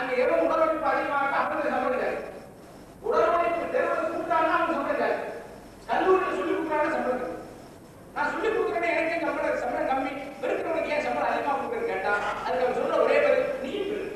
அங்க எவ்வளவு உடல் உழைப்பு அதிகமாக அவங்க சம்பளம் ஜாஸ்தி உடல் உழைப்பு தேர்வு கூட்டானா அவங்க சம்பளம் ஜாஸ்தி கல்லூரியில் சொல்லி கொடுக்குறாங்க சம்பளம் கம்மி. நான் சொல்லி கொடுக்குறேன் எனக்கு சம்பளம் சம்பளம் கம்மி இருக்கிறவனுக்கு ஏன் சம்பளம் அதிகமாக கொடுக்குறது கேட்டா அதுக்கு அவர் சொல்ற ஒரே பதில் நீயும் பெரு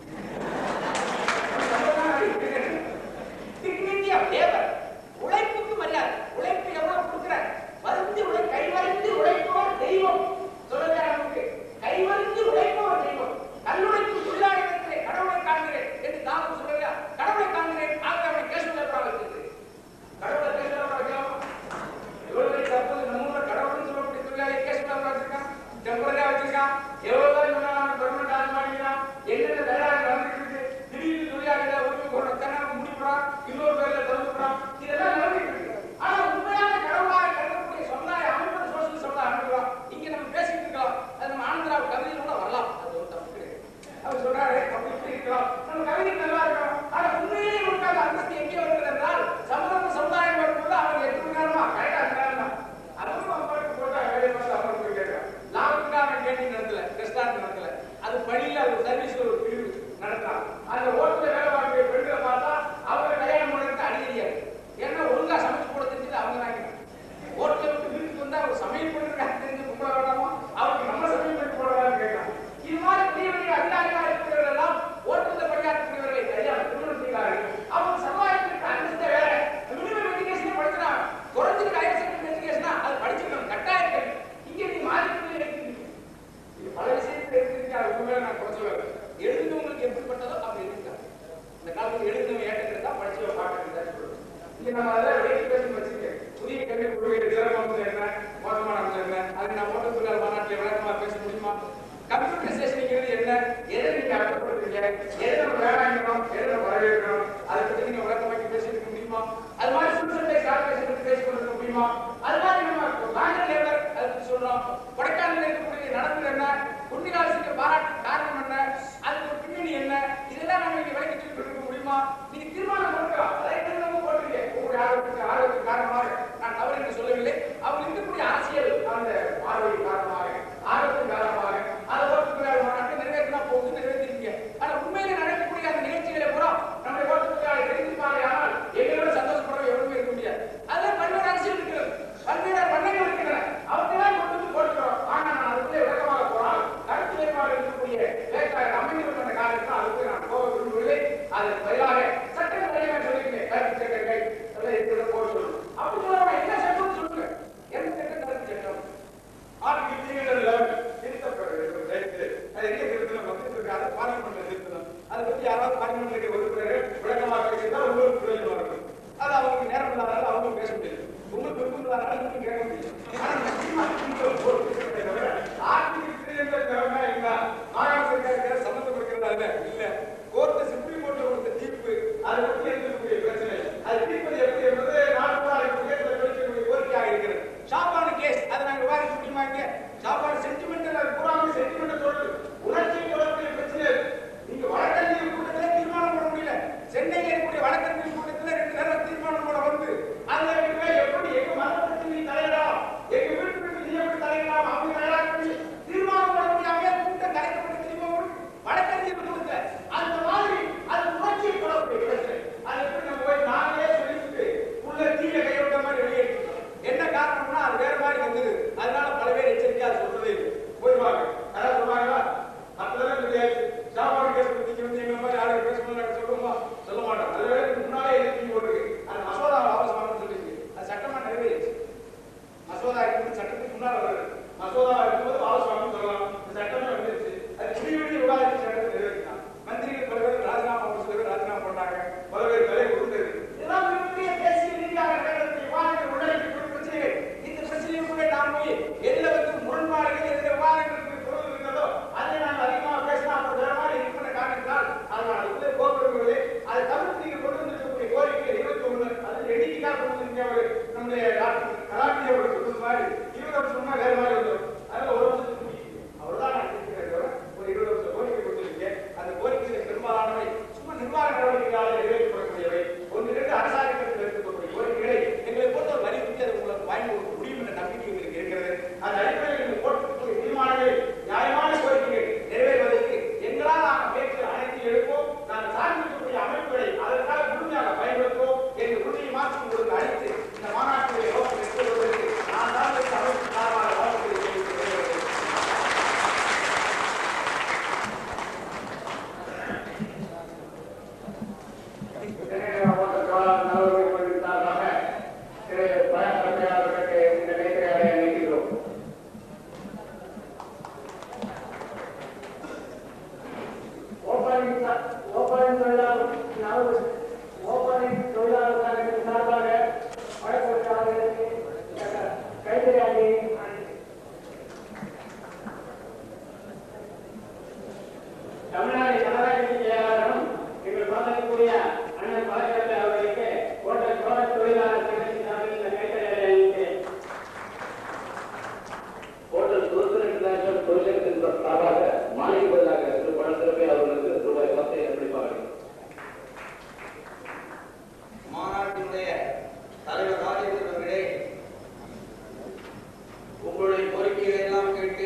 dignity of labor. உழைப்புக்கு மரியாதை உழைப்பு எவ்வளவு கொடுக்குற வருந்தி உழை கைவரிந்து உழைப்பவர் தெய்வம் சொல்லுங்க நமக்கு கைவரிந்து உழைப்பவர் தெய்வம் கல்லுழைப்பு தொழிலாளர்களே கடவுளை காண்கிறேன் என்று தாமும் சொல்லுங்க கடவுளை காண்கிறேன் ஆக அவனை கேசவ லேபரா வச்சிருக்கு கடவுளை கேசவ லேபரா வைக்கலாமா எவ்வளவு பெரிய தற்போது நம்ம ஊர்ல கடவுள்னு சொல்லக்கூடிய தொழிலாளி கேசவ லேபரா வச்சிருக்கான் டெம்பரரியா வச்சிருக்கான் எவ்வளவு தான் சொன்னாலும் கவர்மெண்ட் ஆக மாட்டேங்கிறான் என்னென்ன வேளாண் நடந்துட்டு இருக்கு திடீர்னு தொழிலாளிகளை உரிமை கொண்டு தன்னால முடிக்கிறான் இன்னொரு பேர்ல தடுக்கிறான் இதெல்லாம் நடந்துட்டு இருக்கு ஆனா உண்மையான கடவுளாக கருதக்கூடிய சமுதாய அமைப்பு சோசியல் சமுதாய அமைப்புலாம் இங்க நம்ம பேசிட்டு இருக்கலாம் அது நம்ம ஆனந்தராவ் கவிதையில கூட வரலாம் அது ஒரு தப்பு கிடையாது அவர் சொல்றாரு அப்படி இப்படி இருக்கலாம் நம்ம கவிதை நல்லா இருக்கணும் ஆனா உண்மையிலேயே நமக்கு அந்த அந்தஸ்து எங்கே வருகிறது என்றால் சமூக சமுதாயம் வரும்போது அவங்க எட்டு மணி நேரமா கரெக்டா அந்த நேரம் தான் அதுவும் அவங்களுக்கு போட்டா வேலை பார்த்து அவங்க போய் கேட்கறாங்க லாபத்துக்காக கேண்டீன் நடத்தல ரெஸ்டாரண்ட் நடத்தல அது பணியில அது சர்வீஸ்ல ஒரு பிரிவு நடத்துறாங்க அந்த ஹோட்டல்ல வேலை பார்க்கக்கூடிய பெண்களை பார்த்தா அவங்க கல்யாணம் பண்ணுறதுக்கு அடிக்கடியாது ஏன்னா ஒழுங்கா சமைச்சு போட தெரிஞ்சது அவங்க தான் ஹோட்டல விட்டு வீட்டுக்கு வந்தா அவர் சமையல் பண்ணிருக்காங்க தெரிஞ்சு கும்பல வேண்டாமா அவருக்கு நம்ம சமையல் பண்ணி போடலாம்னு கேட்கலாம் இது மாதிரி பெரிய பெரிய அதிகாரிகளா இருக்கிறவர்கள் எல்லாம் ஹோட்டல்ல பணியாற்றக்கூடியவர்களை கல்யாணம் திருமணம் செய்கிறார்கள் அவங்க சமுதாயத்திற்கு அந்தஸ்து வேற மினிமம் எஜுகேஷன் படிக்கிறான் குறைஞ்சது ஹையர் செகண்டரி எஜுகேஷனா அது படிச்சிருக்கணும் கட்டாய கல்வி இங்க நீ மாதிரி எடுத்துக்கிட்டு இது பல விஷயத்துல எடுத்துக்கிட்டு அது உண்மையில நான் குறைச்சு வரேன் எழுதுனவங்களுக்கு எப்படிப்பட்டதோ அவங்க எழுதிருக்காங்க இந்த காலத்துல எழுதுனவங்க ஏற்றது தான் படிச்சவங்க பார்க்கறது தான் சொல்லுவாங்க இங்க நம்ம அதெல்லாம் வெயிட் பேசி வச்சுக்கேன் புதிய கல்வி கொள்கை சிறப்பம்சம் என்ன மோசமான அம்சம் என்ன அது நான் ஓட்ட தொழிலாளர் மாநாட்டில் விளக்கமா பேச முடியுமா கம்ப்யூட்டரைசேஷன்ங்கிறது என்ன எதை நீங்க அர்த்தப்படுத்துறீங்க எதை நம்ம வேணாங்கிறோம் எதை நம்ம வரவேற்கிறோம் அதை பத்தி நீங்க விளக்கமாக்கி பேசிட்டு முடியுமா அது மாதிரி சுற்றுச்சட்டை கார்பரேஷன் பத்தி பேசி கொண்டிருக்க முடியுமா அது மாதிரி நம்ம பேங்கர் லேபர் அதை பத்தி சொல்றோம் கொடைக்கானல் இருக்கக்கூடிய நடந்தது என்ன குண்டிகாலத்துக்கு பாராட்டு காரணம் என்ன அதுக்கு ஒரு பின்னணி என்ன இதெல்லாம் நம்ம இங்க விளக்கி சொல்லி கொடுக்க முடியுமா நீங்க தீர்மானம் கொடுக்கலாம் அதை நம்ம போட்டிருக்கேன் உங்களுடைய ஆர்வத்துக்கு ஆர்வத்துக்கு காரணமாக நான் தவறு என்று சொல்லவில்லை அவங்க இருக்கக்கூடிய அரசியல் அந்த பார்வை காரணமாக ஆர்வத்தின் காரணமாக அதை ஓட்டுநர் மாநாட்டை நிறைவேற்றினா போகுது நிறைவேற்றிருக்கீங்க ஆனா உண்மையிலே நடக்கக்கூடிய அந்த நிகழ்ச்சிகளை பூரா நம்முடைய ஓட்டுநர்களை தெரிஞ்சுப்பாங்க ஆனால் எங்களோட சந்தோஷப்படுற எவருமே இருக்க முடியாது அதுல பல்வேறு அரசியல் இருக்கிறது பல்வேறு வண்ணங்கள் இருக்கின்றன அவர்களால் கொண்டு வந்து போட்டுக்கிறோம் ஆனா நான் அதுக்குள்ளே விளக்கமாக போனால் கருத்து வேறுபாடு இருக்கக்கூடிய வேட்பாளர் அமைந்து கொண்ட காரணத்தில் அதுக்கு நான் போக விரும்பவில்லை அதற்கு பதிலாக சட்டம் நிறைய சொல்லியிருக்கேன் கருத்து சட்டங்கள் அதெல்லாம் இருக்கிறத போக சொல்லணும் அப்படி சொல்லாம என்ன சட்டம் சொல்லுங்க எந்த சட்டம் கருத்து சட்டம் ஆர்டிகல் த்ரீ ஹண்ட்ரட் லெவன் திருத்தப்படுறது ரைட்டு அது எங்க திருத்தணும் வந்து இருக்கு அதை பார்லிமெண்ட்ல திருத்தணும் அதை பத்தி யாராவது பார்லிமெண்ட்ல உறுப்பினர் விளக்கமாக பேசியிருந்தா உங்களுக்கு பிரயோஜனம் இருக்கும் அது அவங்களுக்கு நேரம் இல்லாதனால அவங்க பேச முடியாது உங்களுக்கு விருப்பம் இல்லாதனால நீங்க கேட்க முடியும் ஆனா நிச்சயமா நீங்க ஒரு திருத்தத்தை தவிர ஆர்டிகல் த்ரீ ஹண்ட்ரட் லெவனா என்ன மாகாண சர்க்காருக்கு சம்பந்தம் இருக்கிறதா இல்ல இல்ல கோர்ட் சுப்ரீம் கோர்ட்ல கொடுத்த தீர்ப்பு அதை பத்தி இருக்கக்கூடிய பிரச்சனை அது தீர்ப்பது எப்படி என்பது நாடு பூரா இருக்கக்கூடிய சில பேருக்கு கோரிக்கையாக இருக்கிறது ஷாப்பான கேஸ் அதை நாங்க விவாதிக்க முடியுமா இங்க ஷாப்பான சென்டிமெண்டல் அது பூராமே சென்டிமெண்டல் சொல்லுது உணர்ச்சி தொடர்புடைய பிரச்சனை அது. நீங்க வழக்கறிஞர் கூட்டத்திலே தீர்மானம் போட முடியல சென்னையில் இருக்கக்கூடிய வழக்கறிஞர் கூட்டத்தில் ரெண்டு நேரம் தீர்மானம் போட வந்து அதுல இருக்கிற எப்படி எங்க மதத்தை நீ தலையிடலாம் எங்க வீட்டுக்கு நீ எப்படி தலையிடலாம் அவங்க தயாராக பண்ணி தீர்மானம் போட முடியாம கூட்டம் கலைக்கப்பட்டு தெரியுமா வழக்கறிஞர் கூட்டத்துல அந்த மாதிரி அது உணர்ச்சி தொடர்புடைய பிரச்சனை அது எப்படி நம்ம போய் நாங்களே சொல்லிட்டு உள்ள தீய கைவிட்ட மாதிரி வெளியே என்ன காரணம்னா அது வேற மாதிரி வந்தது அதனால பல பேர் எச்சரிக்கையா அது சொல்றதே இல்லை போயிடுவாங்க யாராவது சொல்றாங்களா மற்றதெல்லாம் தெரியாது சாப்பாடு கேஸ் பத்தி வந்து எங்க மாதிரி யாரும் பேசணும் நாங்க சொல்லுவோமா சொல்ல மாட்டோம் அது வேற முன்னாலே எதிர்த்து போட்டுருக்கு அந்த மசோதா வாபஸ் வாங்கணும்னு சொல்லிருக்கு அது சட்டமா நிறைவேறிச்சு மசோதா இருக்குது சட்டத்துக்கு முன்னால வருது மசோதா இருக்கும்போது வாபஸ் வாங்கணும்னு சொல்லலாம் இந்த சட்டமே வந்துருச்சு அது விடி விடி விவாதிச்சு சட்டத்தை நிறைவேற்றினான் மந்திரிகள் பல பேர் ராஜினாமா ஒரு சில பேர் ராஜினாமா பண்ணாங்க பல பேர் தலை உருண்டது இதெல்லாம் மிகப்பெரிய தேசிய ரீதியாக நடக்கக்கூடிய விவாதங்கள் உள்ளடக்கக்கூடிய பிரச்சனைகள் இந்த பிரச்சனைக்குள்ளே நாம் போய் எதுல வந்து முரண்பாடுகள் எதுல விவாதங்களுக்கு பொருள் இருக்கிறதோ அதை நாங்கள் அதிகமாக பேசினா அப்புறம் வேற மாதிரி இருக்கிற காரணத்தினால் அதை நான் அதுக்குள்ளே போக்குவரத்து அதை தவிர நாலு ஓப்பனிங் தொழிலாளர் சங்கத்தின் சார்பாக வழக்கு கைத்தறியாளி தமிழ்நாடு ஜனநாயக செயலாளரும் எங்கள் பாதக்கூடிய அண்ணன் பழக்கத்தை அவர்களுக்கு ஓட்ட சோழ தொழிலாளர் சங்கத்தின் சார்பில் இந்த கைத்தறியாளி அணிவிக்கிறேன் ஹோட்டல் சுதந்திர இன்டர்நேஷனல் தொழிலகத்தின் சார்பாக மாலை பதிலாக திரு பழசிறப்பை அவர்களுக்கு ரூபாய் பத்தை அர்ப்பணிப்பார்கள் மாநாட்டினுடைய தலைவர் ராஜேந்திரன் அவர்களே உங்களுடைய கோரிக்கைகளை எல்லாம் கேட்டு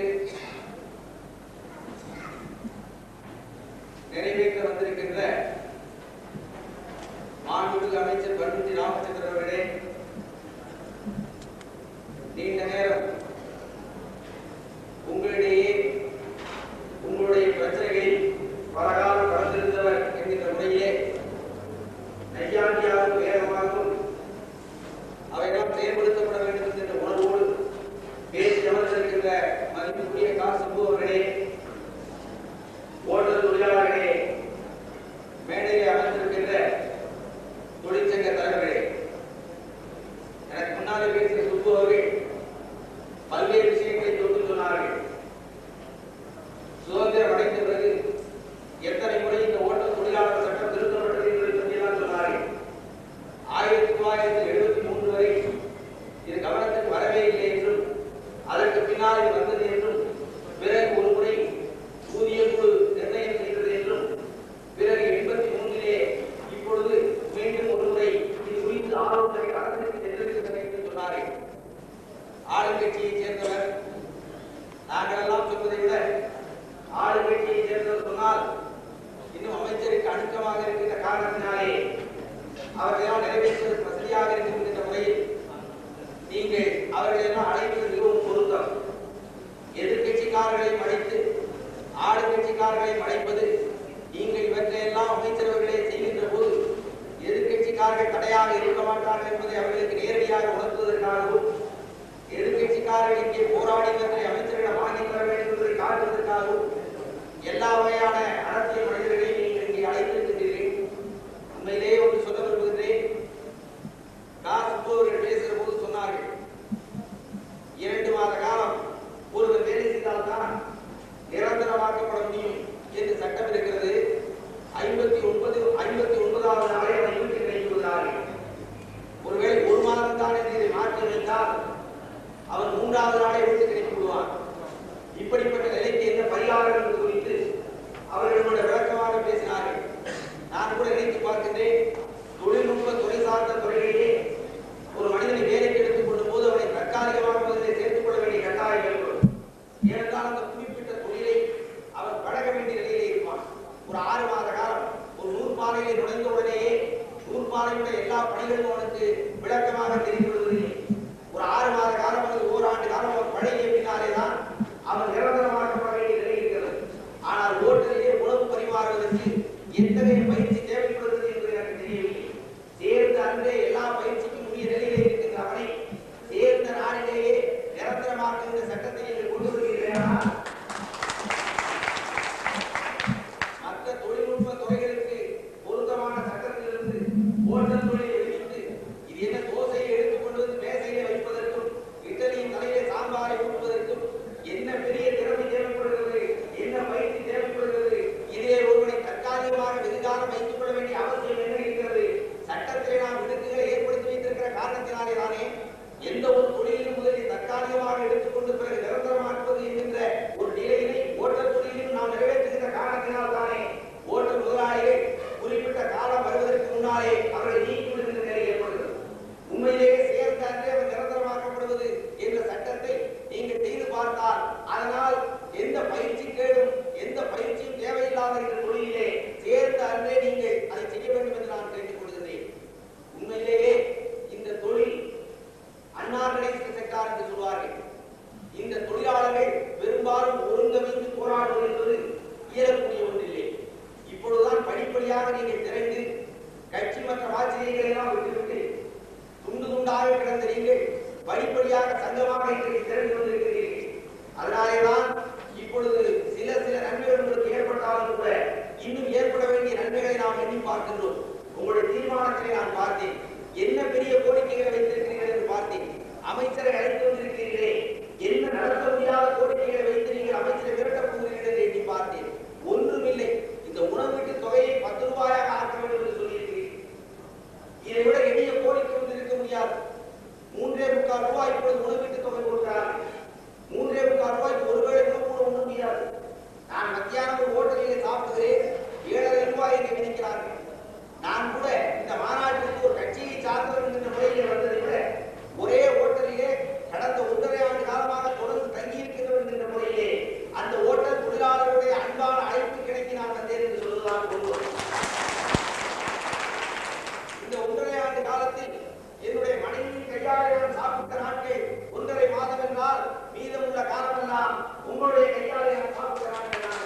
நிறைவேற்ற வந்திருக்கின்ற மாண்புமிகு அமைச்சர் பன்ருட்டி ராமச்சந்திரன் அவர்களே நீண்ட நேரம் உங்களிடையே உங்களுடைய பிரச்சனைகளை பலகாலம் கடந்திருந்தவர் என்கின்ற முறையிலே நையாண்டியாகவும் வேகமாகவும் அவையெல்லாம் செயல்படுத்தப்பட வேண்டும் என்கின்ற உணர்வோடு பேசி அமர்ந்திருக்கின்ற மதிப்புக்குரிய கா சிம்பு அவர்களே ஓட்டல் தொழிலாளர்களே மேடையிலே அமர்ந்திருக்கின்ற தொழிற்சங்க தலைவர்களே எனக்கு முன்னாலே பேசிய சுப்பு அவர்கள் பல்வேறு விஷயங்களை தொட்டு சொன்னார்கள் சுதந்திரம் அடைந்த பிறகு எத்தனை முறை இந்த ஓட்டல் தொழிலாளர் சட்டம் திருத்தப்பட்டது என்பதை பற்றியெல்லாம் சொன்னார்கள் ஆயிரத்தி தொள்ளாயிரத்தி எழுபத்தி மூன்று வரை இது கவனத்துக்கு வரவே இல்லை என்றும் அதற்கு பின்னால் இது வந்தது என்றும் பிறகு ஒரு முறை ஊதிய குழு நிர்ணயம் செய்தது என்றும் பிறகு எண்பத்தி மூன்றிலே இப்பொழுது மீண்டும் ஒரு முறை இது குறித்து ஆலோசனை அரசுக்கு சென்றிருக்கிறது என்று சொன்னார்கள் ஆளுங்கட்சியைச் சேர்ந்தவர் நாங்கள் எல்லாம் சொல்வதை விட ஆளுங்கட்சியைச் சேர்ந்தவர் சொன்னால் இன்னும் அமைச்சருக்கு அணுக்கமாக இருக்கின்ற காரணத்தினாலே அவர்களெல்லாம் நிறைவேற்றுவதற்கு வசதியாக இருக்கும் என்ற முறையில் நீங்கள் அவர்களெல்லாம் அழைப்பது மிகவும் பொருத்தம் எதிர்கட்சிக்காரர்களையும் அழைத்து ஆளுங்கட்சிக்காரர்களையும் அழைப்பது நீங்கள் இவற்றையெல்லாம் அமைச்சரவர்களே செய்கின்ற போது எதிர்கட்சிக்காரர்கள் தடையாக இருக்க மாட்டார்கள் என்பதை அவர்களுக்கு நேரடியாக உணர்த்துவதற்காகவும் எதிர்கட்சிக்காரர்கள் இங்கே போராடி இவற்றை அமைச்சரிடம் வாங்கி தர வேண்டும் என்பதை காட்டுவதற்காகவும் எல்லா வகையான அரசியல் மனிதர்களையும் நீங்கள் இங்கே அழைத்திருக்கின்றீர்கள் உண்மையிலேயே ஒன்று சொல்ல விரும்புகின்றேன் காசு அவர்கள் பேசுகிற போது சொன்னார்கள் இரண்டு மாத காலம் ஒருவர் வேலை செய்தால்தான் நிரந்தரமாக்கப்பட முடியும் என்று சட்டம் இருக்கிறது ஐம்பத்தி ஒன்பது ஐம்பத்தி ஒன்பதாவது நாளே அவரை வீட்டுக்கு கிடைத்து விடுகிறார்கள் ஒருவேளை ஒரு மாதம் தான் என்று இதை மாற்றி வைத்தால் அவன் மூன்றாவது நாளே வீட்டுக்கு கிடைத்து விடுவான் இப்படிப்பட்ட நிலைக்கு என்ன பரிகாரம் என்பது குறித்து அவர்கள் நம்முடைய விளக்கமாக பேசினார்கள் நான் கூட நினைத்து பார்க்கின்றேன் தொழில்நுட்ப துறை சார்ந்த துறைகளிலே ஒரு மனிதனை வேலைக்கு எடுத்துக் கொள்ளும் போது அவனை தற்காலிகமாக முதலிலே சேர்த்துக் கொள்ள வேண்டிய கட்டாயம் ஏற்படும் ஏனென்றால் அந்த குறிப்பிட்ட தொழிலை அவன் பழக வேண்டிய நிலையிலே இருப்பான் ஒரு ஆறு மாத காலம் ஒரு நூற்பாலையிலே நுழைந்த உடனேயே நூற்பாலையுடைய எல்லா பணிகளும் அவனுக்கு விளக்கமாக தெரிந்து விடுவதில்லை ஒரு ஆறு மாத காலம் அல்லது ஓராண்டு காலம் அவன் பழகிய பின்னாலே தான் அவன் நிரந்தரமாக்கப்பட வேண்டிய நிலை இருக்கிறது ஆனால் ஓட்டலிலே உணவு பரிமாறுவதற்கு எத்தகைய பயிற்சி தேவைப்படுகிறது என்று எனக்கு தெரியவில்லை சேர்ந்த அன்றே எல்லா பயிற்சிக்கும் உரிய நிலையிலே இருக்கின்ற அவனை சேர்ந்த நாளிலேயே நிரந்தரமாக்குகின்ற சட்டத்தை நீங்கள் கொண்டு வருகிறீர்களா மற்ற தொழில்நுட்ப துறைகளுக்கு பொருத்தமான சட்டத்திலிருந்து ஓட்டல் தொழிலை விடுவித்து இது என்ன தோசையை எடுத்துக் கொண்டு வந்து மேசையிலே வைப்பதற்கும் இட்டலியின் தலையிலே சாம்பாரை ஊற்றுவதற்கும் என்ன பெரிய திறமை தேவைப்படுகிறது என்ன பயிற்சி தேவைப்படுகிறது இதே ஒருவனை தற்காலிகமாக வெகுகாலம் வைத்துக் கொள்ள வேண்டிய அவசியம் என்ன இருக்கிறது சட்டத்திலே நாம் விடுக்குகளை ஏற்படுத்தி வைத்திருக்கிற காரணத்தினாலே தானே எந்த ஒரு தொழிலிலும் முதலில் தற்காலிகமாக எடுத்துக்கொண்டு பிறகு நிரந்தரமாக்குவது என்கின்ற ஒரு நிலையினை ஓட்டல் தொழிலிலும் நாம் நிறைவேற்றுகின்ற காரணத்தினால் தானே ஓட்டல் முதலாளிகள் குறிப்பிட்ட காலம் வருவதற்கு முன்னாலே அவர்களை நீக்கி விடுகின்ற நிலை ஏற்படுகிறது உண்மையிலேயே சேர்ந்த அன்றே அவர் நிரந்தரமாக்கப்படுவது என்ற சட்டத்தை நீங்கள் செய்து பார்த்தால் அதனால் எந்த பயிற்சி கேடும் எந்த பயிற்சியும் தேவையில்லாத இந்த தொழிலிலே சேர்ந்த அன்றே நீங்கள் அதை செய்ய வேண்டும் என்று நான் கேட்டுக் கொள்கிறேன் உண்மையிலேயே இந்த தொழில் அன்னார்கனைஸ்ட் செக்டார் என்று சொல்வார்கள் இந்த தொழிலாளர்கள் பெரும்பாலும் ஒருங்கமைந்து போராடுவது என்பது இயலக்கூடிய ஒன்றில்லை இப்பொழுதுதான் படிப்படியாக நீங்கள் திறந்து கட்சி மற்ற ஆச்சரியங்களை எல்லாம் விட்டுவிட்டு துண்டு துண்டாக கிடந்த நீங்கள் படிப்படியாக சங்கமாக இன்றைக்கு திறந்து வந்திருக்கிறீர்கள் அதனாலேதான் இப்பொழுது சில சில நன்மைகள் உங்களுக்கு ஏற்பட்டாலும் கூட இன்னும் ஏற்பட வேண்டிய நன்மைகளை நாம் எண்ணி பார்க்கின்றோம் உங்களுடைய தீர்மானத்திலே நான் பார்த்தேன் என்ன பெரிய கோரிக்கைகளை வைத்திருக்கிறீர்கள் என்று பார்த்தேன் அமைச்சரை அழைத்து வந்திருக்கிறீர்களே என்ன நடத்த முடியாத கோரிக்கைகளை வைத்து நீங்கள் அமைச்சரை விரட்டப் போகிறீர்கள் என்று எண்ணி பார்த்தேன் ஒன்றுமில்லை இந்த உணவு வீட்டு தொகையை பத்து ரூபாயாக ஆக்க வேண்டும் என்று சொல்லியிருக்கிறீர்கள் இதை விட எளிய கோரிக்கை ஒன்று இருக்க முடியாது மூன்றே முக்கால் ரூபாய் இப்பொழுது உணவு வீட்டு தொகை கொடுக்கிறார்கள் மூன்றே முக்கால் ரூபாய்க்கு ஒருவேளை உணவு கூட உண்ண முடியாது நான் மத்தியானம் ஒரு ஹோட்டலிலே சாப்பிடுகிறேன் ஏழரை ரூபாய் என்று விதிக்கிறார்கள் நான் கூட இந்த மாநாட்டிற்கு ஒரு கட்சியை சார்ந்தவர் என்கிற முறையிலே வந்ததை விட ஒரே ஹோட்டலிலே கடந்த ஒன்றரை ஆண்டு காலமாக தொடர்ந்து தங்கியிருக்கிறவர் என்கிற முறையிலே அந்த ஹோட்டல் தொழிலாளர்களுடைய அன்பான அழைப்பு கிடைத்து நான் வந்தேன் என்று சொல்வதுதான் உண்மை இந்த ஒன்றரை ஆண்டு காலத்தில் என்னுடைய மனைவியின் கையாலே நான் சாப்பிட்ட நாட்கள் ஒன்றரை மாதம் என்றால் மீதமுள்ள காலமெல்லாம் உங்களுடைய கையாலே நான் சாப்பிட்ட நாட்கள் தான்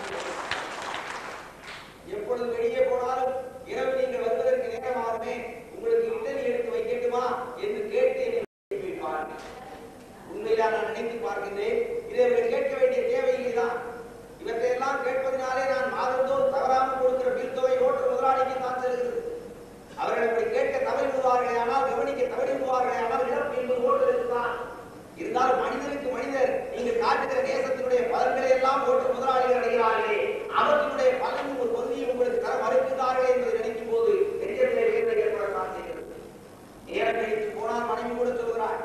எப்பொழுது வெளியே போனாலும் இரவு நீங்கள் வருவதற்கு நேரமாகுமே உங்களுக்கு இட்டலி எடுத்து வைக்கட்டுமா என்று கேட்டு என்னை எழுப்பி வைப்பார்கள். உண்மையிலே நான் நினைத்து பார்க்கின்றேன் இதை இவர்கள் கேட்க வேண்டிய தேவையில்லை தான் இவற்றையெல்லாம் கேட்பதனாலே நான் மாதந்தோறும் தவறாமல் கொடுக்கிற பில் தொகை ஓட்டு முதலாளிக்கு தான் செல்கிறது அவர்கள் அப்படி கேட்க தவறி விடுவார்களே ஆனால் கவனிக்க தவறி விடுவார்களே ஆனால் இழப்பு என்பது ஓட்டுகளுக்கு தான் இருந்தாலும் மனிதனுக்கு மனிதர் நீங்கள் காட்டுகிற நேசத்தினுடைய பலன்களை எல்லாம் ஓட்டு முதலாளிகள் அடைகிறார்களே அவற்றினுடைய பலனின் ஒரு பகுதியை உங்களுக்கு தர மறுக்கிறார்களே என்பதை நினைக்கும் போது நெஞ்சத்திலே வேதனை ஏற்படத்தான் செய்கிறது நேரம் கழித்து போனால் மனைவி கூட சொல்கிறார்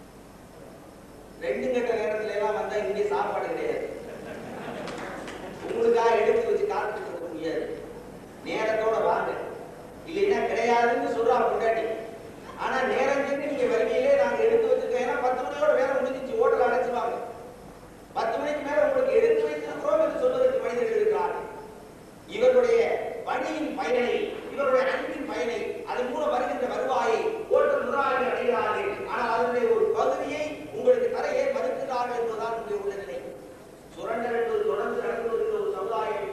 ரெண்டு கட்ட நேரத்துல எல்லாம் வந்தா இங்கே சாப்பாடு கிடையாது உங்களுக்காக எடுத்து வச்சு காத்துட்டு இருக்க முடியாது நேரத்தோட வாங்க இல்லைன்னா கிடையாதுன்னு சொல்றா முன்னாடி ஆனா நேரம் சென்று நீங்க வருகையிலே நாங்க எடுத்து வச்சிருக்கோம் ஏன்னா பத்து மணியோட வேலை முடிஞ்சிச்சு ஓட்டல் அடைச்சுவாங்க பத்து மணிக்கு மேல உங்களுக்கு எடுத்து வைத்திருக்கிறோம் என்று சொல்வதற்கு மனிதர்கள் இருக்கிறார்கள் இவர்களுடைய பணியின் பயனை இவருடைய அன்பின் பயனை அதன் மூலம் வருகின்ற வருவாயை ஓட்டல் முதலாளிகள் அடைகிறார்கள் ஆனால் அதனுடைய ஒரு பகுதியை உங்களுக்கு தர ஏன் மறுக்கிறார்கள் என்பதுதான் உங்களுடைய உள்ள நிலை சுரண்டல் என்பது தொடர்ந்து நடந்து வருகிற ஒரு சமுதாயம்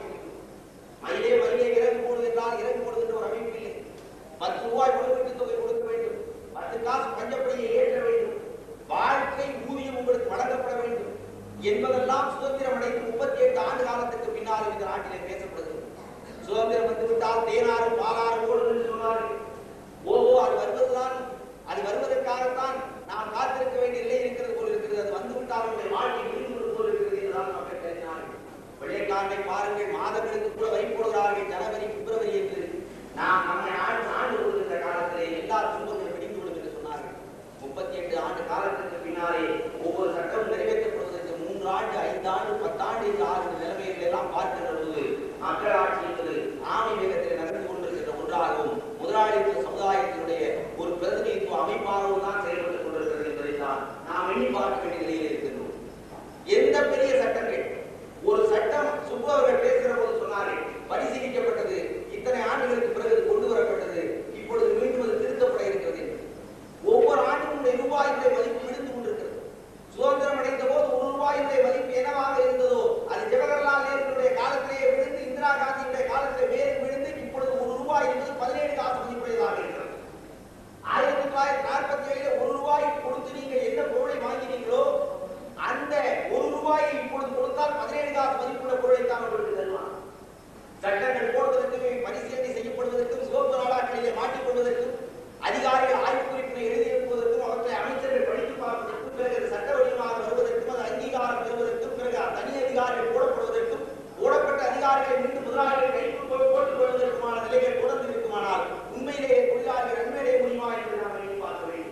மயிலே மயிலே இறங்கு போடுது என்றால் இறங்கு போடுகின்ற ஒரு அமைப்பு இல்லை பத்து ரூபாய் உணவீட்டு தொகை கொடுக்க வேண்டும் பத்து காசு பஞ்சப்படியை ஏற்ற வேண்டும் வாழ்க்கை ஊதியம் உங்களுக்கு வழங்கப்பட வேண்டும் என்பதெல்லாம் சுதந்திரம் அடைந்து முப்பத்தி எட்டு ஆண்டு காலத்துக்கு பின்னால் இந்த நாட்டிலே பேசப்படுகிறது சுதந்திரம் வந்துவிட்டால் தேனாறு பாலாறு ஓடும் என்று சொன்னார்கள் ஓஹோ அது வருவதுதான் அது வருவதற்காகத்தான் நாம் காத்திருக்க வேண்டிய நிலை இருக்கிறது போல் இருக்கிறது அது வந்துவிட்டால் நம்முடைய வாழ்க்கை முடிந்து போல் இருக்கிறது என்றுதான் மக்கள் கருதினார்கள் வெள்ளைக்காரனை பாருங்கள் மாதங்களுக்கு கூட வரி போடுகிறார்கள் ஜனவரி பிப்ரவரி என்று நாம் நம்மை ஆண்டு ஆண்டு கொள்கின்ற காலத்திலே எல்லா துன்பங்களும் வெடிந்து விடும் என்று சொன்னார்கள் முப்பத்தி எட்டு ஆண்டு காலத்திற்கு பின்னாலே ஒவ்வொரு சட்டமும் நிறைவேற்றப்படுவதற்கு மூன்று ஆண்டு ஐந்து ஆண்டு பத்தாண்டு என்று ஆறு நிலைமைகளை எல்லாம் பார்க்கின்ற போது மக்களாட்சி என்பது ஆமை வேகத்தில் நடந்து கொண்டிருக்கின்ற ஒன்றாகவும் முதலாளித்துவ சமுதாயத்தினுடைய ஒரு பிரதிநிதித்துவ அமைப்பாகவும் தான் செயல்பட்டுக் கொண்டிருக்கிறது என்பதை தான் நாம் எண்ணி பார்க்க வேண்டிய நிலையில் இருக்கின்றோம் எந்த பெரிய சட்டங்கள் ஒரு சட்டம் சுப்பு அவர்கள் பேசுகிற போது சொன்னார்கள் பரிசீலிக்கப்பட்டது இத்தனை ஆண்டுகளுக்கு பிறகு இது கொண்டு வரப்பட்டது இப்பொழுது மீண்டும் அது திருத்தப்பட இருக்கிறது என்று. ஒவ்வொரு ஆண்டும் உடைய ரூபாயினுடைய மதிப்பு விழுந்து கொண்டிருக்கிறது சுதந்திரம் அடைந்த போது ஒரு ரூபாயினுடைய மதிப்பு என்னவாக இருந்ததோ அது ஜவஹர்லால் நேருடைய காலத்திலேயே விழுந்து இந்திரா காந்தியுடைய காலத்திலே வேறு விழுந்து இப்பொழுது ஒரு ரூபாய் என்பது பதினேழு காசு மதிப்புடையதாக இருக்கிறது ஆயிரத்தி தொள்ளாயிரத்தி நாற்பத்தி ஏழுல ஒரு ரூபாய் கொடுத்து நீங்க என்ன பொருளை வாங்கினீங்களோ அந்த ஒரு ரூபாயை இப்பொழுது கொடுத்தால் பதினேழு காசு மதிப்புள்ள பொருளை தான் உங்களுக்கு தருவான் சட்டங்கள் போடுவதற்கும் பரிசீலனை செய்யப்படுவதற்கும் சிவப்பு நாடாக்களிலே மாட்டிக்கொள்வதற்கும் அதிகாரிகள் ஆய்வு குறிப்பினை எழுதியிருப்பதற்கும் அவற்றை அமைச்சர்கள் படித்து பார்ப்பதற்கும் பிறகு அது சட்ட வடிவமாக வருவதற்கும் அது அங்கீகாரம் பெறுவதற்கும் பிறகு தனி அதிகாரிகள் போடப்படுவதற்கும் போடப்பட்ட அதிகாரிகளை மீண்டும் முதலாளிகள் கைக்குள் போய் போட்டுக் கொள்வதற்குமான நிலைகள் தொடர்ந்து இருக்குமானால் உண்மையிலேயே தொழிலாளர்கள் நன்மையடைய முடியுமா என்று நாம் எண்ணி பார்க்க வேண்டும்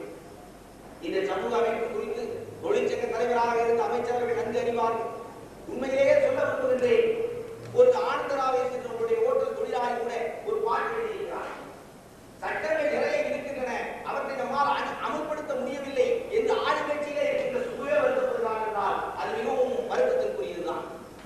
இந்த சமூக அமைப்பு குறித்து தொழிற்சங்க தலைவராக இருந்த அமைச்சர்கள் நன்கு அறிவார்கள் உண்மையிலேயே சொல்ல விரும்புகின்றேன் ஒரு ஆனந்தராவை என்கிற உங்களுடைய ஓட்டல் தொழிலாளி கூட ஒரு பாட்டு எழுதியிருக்கிறார் சட்டங்கள் நிறைய இருக்கின்றன அவற்றை நம்மால் அம- அமல்படுத்த முடியவில்லை என்று ஆளுங்கட்சியிலே இருக்கின்ற சுவே வருத்தப்படுகிறார் என்றால் அது மிகவும் வருத்தத்திற்குரியதுதான்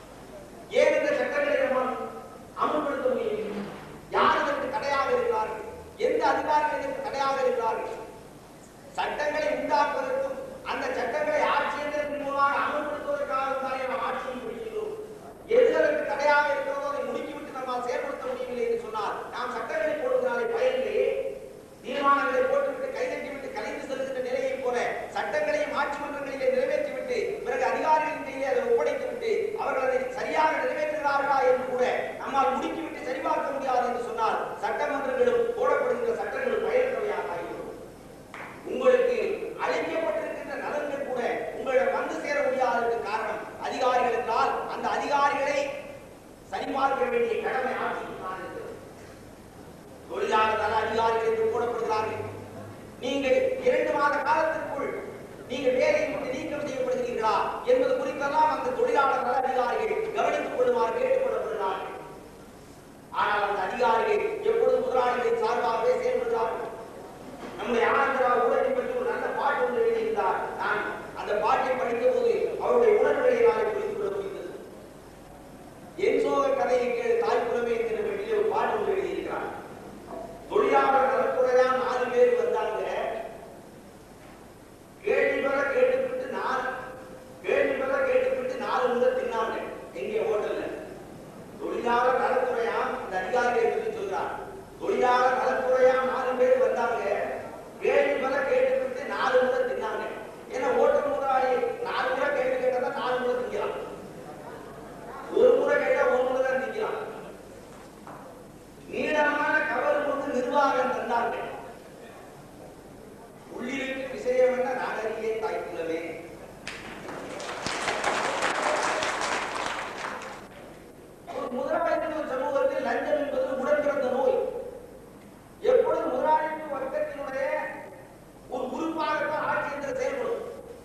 ஏன் இந்த சட்டங்களை நம்மால் அமல்படுத்த முடியவில்லை யார் இதற்கு தடையாக இருக்கிறார்கள் எந்த அதிகாரிகள் இதற்கு தடையாக இருக்கிறார்கள் சட்டங்களை உண்டாக்குவதற்கும் அந்த சட்டங்களை ஆட்சி எந்திரத்தின் மூலமாக அமல்படுத்துவதற்காக தானே நாம் ஆட்சியை முடிக்கிறோம் எதுகளுக்கு தடையாக இருக்கிறதோ அதை முடுக்கிவிட்டு நம்மால் செயல்படுத்த முடியவில்லை என்று சொன்னால் நாம் சட்டங்களை போடுவதனாலே பயனில்லையே தீர்மானங்களை போட்டுவிட்டு கைதட்டி விட்டு கலைந்து செல்கின்ற நிலையை போல சட்டங்களையும் ஆட்சி மன்றங்களிலே நிறைவேற்றிவிட்டு பிறகு அதிகாரிகளின் கையிலே அதை ஒப்படைத்து விட்டு அவர்கள் அதை சரியாக நிறைவேற்றுகிறார்களா என்று கூட நம்மால் முடுக்கிவிட்டு சரி தொழிலாளர் நலத்துறையா நாலு பேர் வந்தாங்க கேள்வி பல கேட்டுக்கிட்டு நாலு முறை தின்னாங்க ஏன்னா ஓட்டல் முதலாளி நாலு முறை கேள்வி கேட்டா நாலு முறை திங்கிறான் ஒரு முறை கேட்டா ஒரு முறை தான் திங்கிறான் நீளமான கவர் கொண்டு நிர்வாகம் தந்தாங்க உள்ளிருக்கு விஷயம் என்ன நாகரிகே தாய்க்குள்ளவே ஒரு முதலாளித்துவ சமூகத்தில் லஞ்சம் என்பது உடன்பிறந்த நோய் எப்பொழுது முதலாளித்துவ வர்க்கத்தினுடைய ஒரு உறுப்பாகத்தான் ஆட்சி என்று செயல்படும்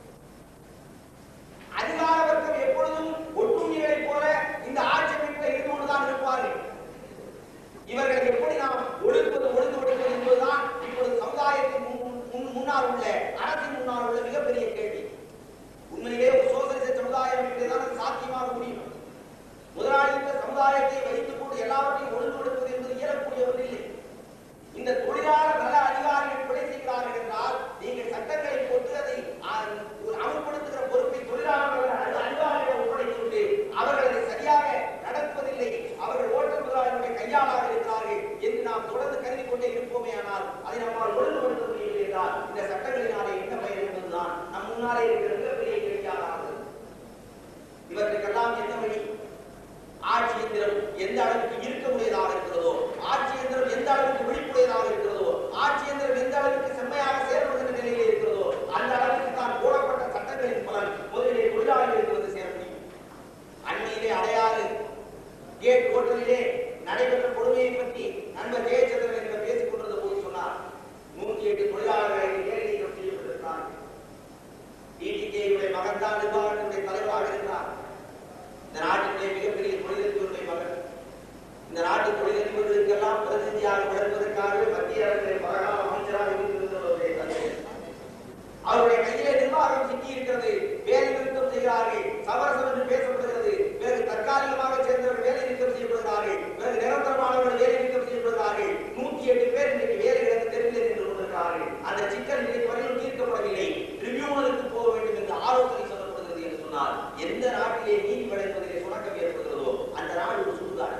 அதிகார வர்க்கம் எப்பொழுதும் ஒட்டுண்ணிகளைப் போல இந்த ஆட்சி அமைப்பில் இருந்து கொண்டுதான் இருப்பார்கள் இவர்களை எப்படி நாம் ஒடுக்குவது ஒடுக்க ஒடுக்குவது என்பதுதான் இப்பொழுது சமுதாயத்தின் முன்- முன்- முன்னால் உள்ள அரசின் முன்னால் உள்ள மிகப்பெரிய கேள்வி உண்மையிலே ஒரு சோதரிச சமுதாயம் என்பதுதான் அது சாத்தியமாக முடியும் முதலாளித்துவ சமுதாயத்தை வைத்துக் கொண்டு எல்லாவற்றையும் ஒழுங்கு ஒடுக்குவது என்பது இயலக்கூடிய ஒன்று இல்லை இந்த தொழிலாளர் நல அதிகாரிகள் பிழை செய்கிறார்கள் என்றால் நீங்கள் சட்டங்களை போட்டு அதை ஆ, ஒரு அமல்படுத்துகிற பொறுப்பை தொழிலாளர்கள் நல அதிகாரிகள் ஒப்படைத்து விட்டு அவர்கள் அதை சரியாக நடத்துவதில்லை அவர்கள் ஓட்ட முதலாளிகளுடைய கையாளாக இருக்கிறார்கள் என்று நாம் தொடர்ந்து கருதி கொண்டே இருப்போமே ஆனால் அதை நம்மால் ஒழுங்குபடுத்த முடியவில்லை என்றால் இந்த சட்டங்களினாலே என்ன பயன் என்பதுதான் நம் முன்னாலே இருக்கிற மிகப்பெரிய கேள்வியாக ஆகிறது இவற்றுக்கெல்லாம் என்ன வழி ஆட்சி இயந்திரம் எந்த அளவுக்கு இருக்கக்கூடியதாக இருக்கிறதோ ஆட்சி இயந்திரம் எந்த அளவுக்கு விழிப்புடையதாக இருக்கிறதோ ஆட்சி இயந்திரம் எந்த அளவுக்கு செம்மையாக செயல்படுகின்ற நிலையில் இருக்கிறதோ அந்த அளவுக்கு தான் போடப்பட்ட சட்டங்களின் பலன் முதலிலே தொழிலாளர்களுக்கு வந்து சேர முடியும் அண்மையிலே அடையாறு கேட் ஹோட்டலிலே நடைபெற்ற கொடுமையை பற்றி நண்பர் ஜெயச்சந்திரன் என்பவர் பேசிக் கொண்டிருந்த போது சொன்னார் நூற்றி எட்டு தொழிலாளர்களை வேலை நீக்கம் செய்யப்பட்டிருக்கிறார்கள் டிடிகேயுடைய மகன் தான் நிர்வாகத்தினுடைய தலைவராக இருக்கிறார் இந்த நாட்டினுடைய மிகப்பெரிய தொழிலதிபருடைய மகன் இந்த நாட்டு தொழிலதிபர்களுக்கெல்லாம் பிரதிநிதியாக வளர்ப்பதற்காகவே மத்திய அரசின் பலகால அமைச்சராக இருந்திருந்தவருடைய தந்தை அவருடைய கையிலே நிர்வாகம் சிக்கி இருக்கிறது வேலை நிறுத்தம் செய்கிறார்கள் சமரசம் என்று பேசப்படுகிறது பிறகு தற்காலிகமாக சேர்ந்தவர்கள் வேலை நிறுத்தம் செய்யப்படுகிறார்கள் பிறகு நிரந்தரமானவர்கள் வேலை நிறுத்தம் செய்யப்படுகிறார்கள் நூத்தி எட்டு பேர் இன்றைக்கு வேலை இழந்து தெருவிலே நின்று கொண்டிருக்கிறார்கள் அந்த சிக்கல் இன்றைக்கு வரையும் தீர்க்கப்படவில்லை ட்ரிபியூனலுக்கு போக வேண்டும் என்று ஆலோசனை சொல்லப்படுகிறது என்று சொன்னால் எந்த நாட்டிலே நீதி வழங்குவதிலே சுணக்கம் ஏற்படுகிறதோ அந்த நாடு ஒரு சுடுகாடு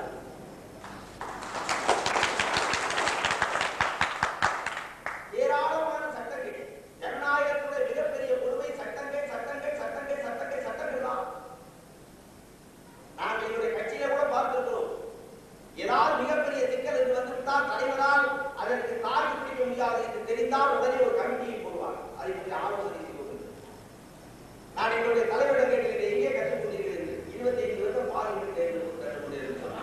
ஏராளமான சட்டங்கள் ஜனநாயகத்துடைய மிகப்பெரிய கொடுமை சட்டங்கள் சட்டங்கள் சட்டங்கள் சட்டங்கள் சட்டங்கள் தான் நாம் எங்களுடைய கட்சியில கூட பார்த்திருக்கிறோம் ஏதாவது மிகப்பெரிய சிக்கல் என்று வந்துவிட்டால் தலைவரால் அதற்கு தாக்கி பிடிக்க முடியாது என்று தெரிந்தால் உடனே ஒரு கமிட்டியை போடுவார் அதை பற்றி ஆலோசனை செய்வது நான் எங்களுடைய தலைவரிடம் கேட்கிறேன் எங்கே கற்றுக் கொண்டிருக்கிறீர்கள் இருபத்தி ஐந்து வருடம் பார்லிமெண்ட் தேர்தல் கற்றுக் கொண்டிருக்கிறார்